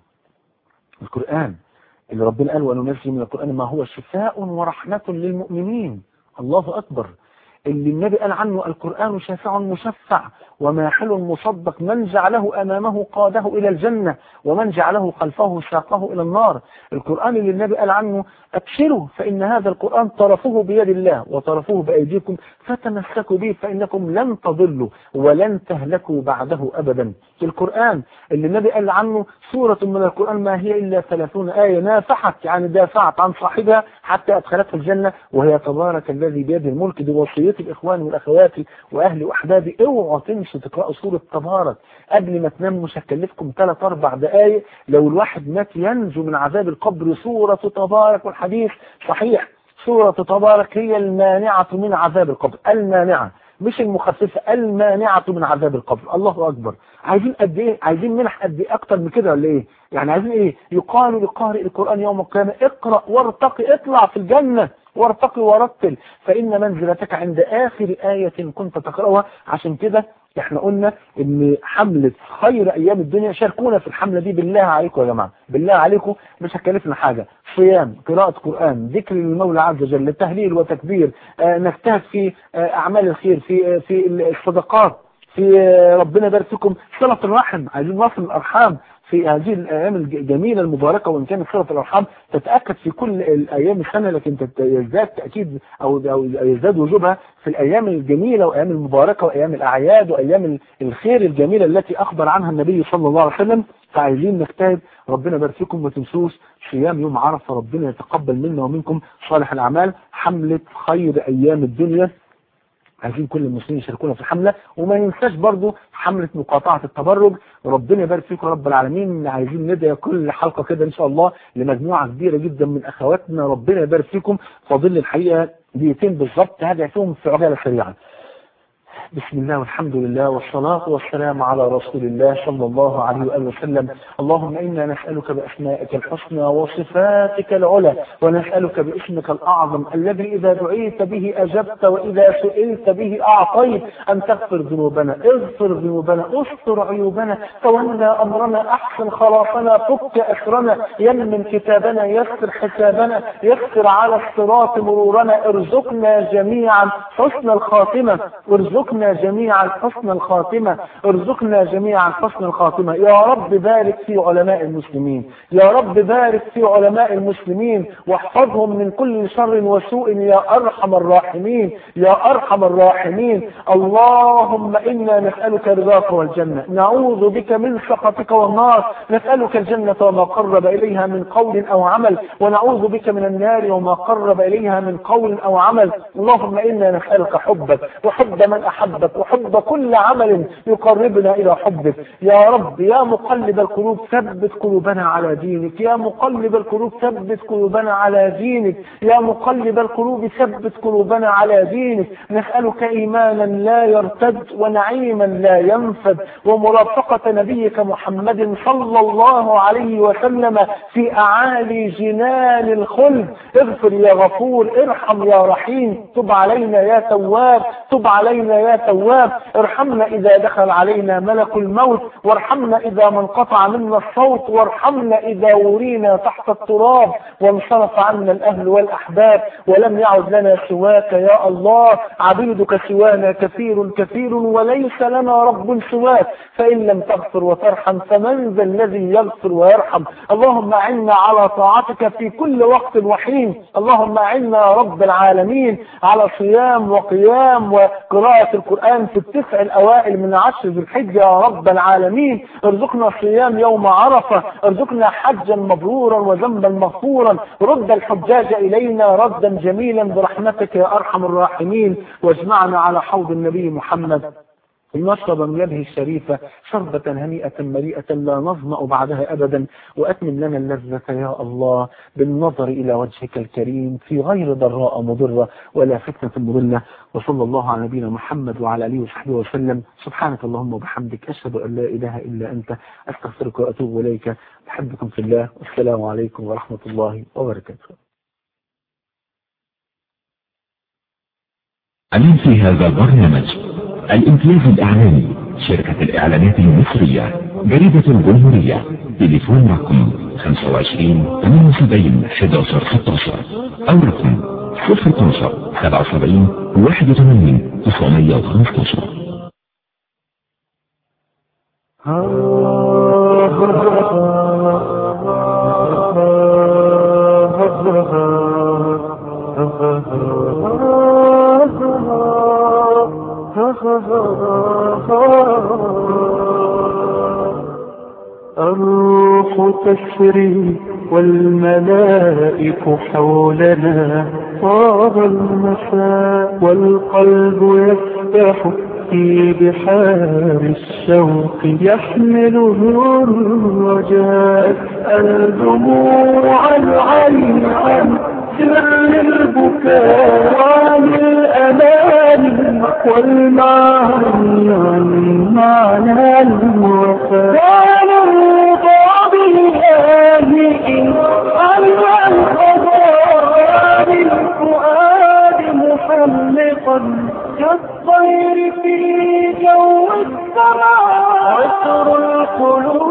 القرآن اللي ربنا قال وننزل من القرآن ما هو شفاء ورحمة للمؤمنين الله أكبر اللي النبي قال عنه القرآن شافع مشفع وماحل مصدق من جعله أمامه قاده إلى الجنة ومن جعله خلفه ساقه إلى النار القرآن اللي النبي قال عنه أبشروا فإن هذا القرآن طرفه بيد الله وطرفه بأيديكم فتمسكوا به فإنكم لن تضلوا ولن تهلكوا بعده أبدا القرآن اللي النبي قال عنه سورة من القرآن ما هي إلا ثلاثون آية نافحت يعني دافعت عن صاحبها حتى أدخلتها الجنة وهي تبارك الذي بيده الملك دي وصيتي الإخوان والأخوات وأهلي وأحبابي اوعوا تنسوا تقرأوا سورة تبارك قبل ما تناموا مش هكلفكم ثلاث أربع دقايق لو الواحد مات ينجو من عذاب القبر سورة تبارك والحديث صحيح سورة تبارك هي المانعة من عذاب القبر المانعة مش المخففة المانعة من عذاب القبر الله أكبر عايزين قد ايه عايزين منح قد ايه اكتر من كده ولا ايه يعني عايزين ايه يقال لقارئ القرآن يوم القيامة اقرأ وارتقي اطلع في الجنة وارتقي ورتل فإن منزلتك عند آخر آية كنت تقرأها عشان كده احنا قلنا ان حملة خير ايام الدنيا شاركونا في الحملة دي بالله عليكم يا جماعة بالله عليكم مش هتكلفنا حاجة صيام قراءة قرآن ذكر للمولى عز وجل تهليل وتكبير آه نجتهد في آه اعمال الخير في آه في الصدقات في ربنا يبارك فيكم صلة الرحم عايزين نصل الارحام في هذه الايام الجميلة المباركة وان كانت صلة الارحام تتأكد في كل الايام السنة لكن يزداد تأكيد او او يزداد وجوبها في الايام الجميلة وايام المباركة وايام الاعياد وايام الخير الجميلة التي اخبر عنها النبي صلى الله عليه وسلم فعايزين نجتهد ربنا يبارك فيكم ما تنسوش صيام يوم عرفة ربنا يتقبل منا ومنكم صالح الاعمال حملة خير ايام الدنيا عايزين كل المسلمين يشاركونا في الحملة وما ننساش برضو حملة مقاطعة التبرج وربنا يبارك فيكم رب العالمين عايزين ندعي كل حلقة كده ان شاء الله لمجموعة كبيرة جدا من اخواتنا ربنا يبارك فيكم فاضل الحقيقة دقيقتين بالظبط هدعي فيهم في عجالة سريعة بسم الله والحمد لله والصلاة والسلام على رسول الله صلى الله عليه وآله وسلم اللهم إنا نسألك بأسمائك الحسنى وصفاتك العلى ونسألك باسمك الأعظم الذي إذا دعيت به أجبت وإذا سئلت به أعطيت أن تغفر ذنوبنا اغفر ذنوبنا استر عيوبنا تولى أمرنا أحسن خلاصنا فك أسرنا يمن كتابنا يسر حسابنا يسر على الصراط مرورنا ارزقنا جميعا حسن الخاتمة وارزقنا ارزقنا جميعا حسن الخاتمة ارزقنا جميعا حسن الخاتمة يا رب بارك في علماء المسلمين يا رب بارك في علماء المسلمين واحفظهم من كل شر وسوء يا أرحم الراحمين يا أرحم الراحمين اللهم إنا نسألك رضاك والجنة نعوذ بك من سخطك والنار نسألك الجنة وما قرب إليها من قول أو عمل ونعوذ بك من النار وما قرب إليها من قول أو عمل اللهم إنا نسألك حبك وحب من أحب محبك وحب كل عمل يقربنا إلى حبك يا رب يا مقلب القلوب ثبت قلوبنا على دينك يا مقلب القلوب ثبت قلوبنا على دينك يا مقلب القلوب ثبت قلوبنا على دينك نسألك إيمانا لا يرتد ونعيما لا ينفد ومرافقة نبيك محمد صلى الله عليه وسلم في أعالي جنان الخلد اغفر يا غفور ارحم يا رحيم تب علينا يا تواب تب علينا يا تواب ارحمنا إذا دخل علينا ملك الموت وارحمنا إذا ما انقطع منا الصوت وارحمنا إذا ورينا تحت التراب وانصرف عنا الأهل والأحباب ولم يعد لنا سواك يا الله عبيدك سوانا كثير كثير وليس لنا رب سواك فإن لم تغفر وترحم فمن ذا الذي يغفر ويرحم اللهم أعنا على طاعتك في كل وقت وحين اللهم أعنا يا رب العالمين على صيام وقيام وقراءة القرآن في التسع الأوائل من عشر ذي الحجة يا رب العالمين ارزقنا صيام يوم عرفة ارزقنا حجا مبرورا وذنبا مغفورا رد الحجاج إلينا ردا جميلا برحمتك يا أرحم الراحمين واجمعنا على حوض النبي محمد نشرب من يده الشريفة شربة هنيئة مليئة لا نظمأ بعدها أبدا وأتمم لنا اللذة يا الله بالنظر إلى وجهك الكريم في غير ضراء مضرة ولا فتنة مضلة وصلى الله على نبينا محمد وعلى آله وصحبه وسلم سبحانك اللهم وبحمدك أشهد أن لا إله إلا أنت أستغفرك وأتوب إليك أحبكم في الله والسلام عليكم ورحمة الله وبركاته أمين في هذا البرنامج الامتياز الإعلامي شركة الإعلانات المصرية جريدة الجمهورية تليفون رقم 25 78 11 16 أو رقم 012 77 81 915 الروح تسري والملائك حولنا طاب المساء والقلب يسبح في بحار الشوق يحمله الرجاء الدموع العين عن سر البكاء وعن الأمان والمعاني عن معنى الوفاء وعن الرضا بالله إن علم القضاء عن الفؤاد محلقا كالطير في جو السماء عطر القلوب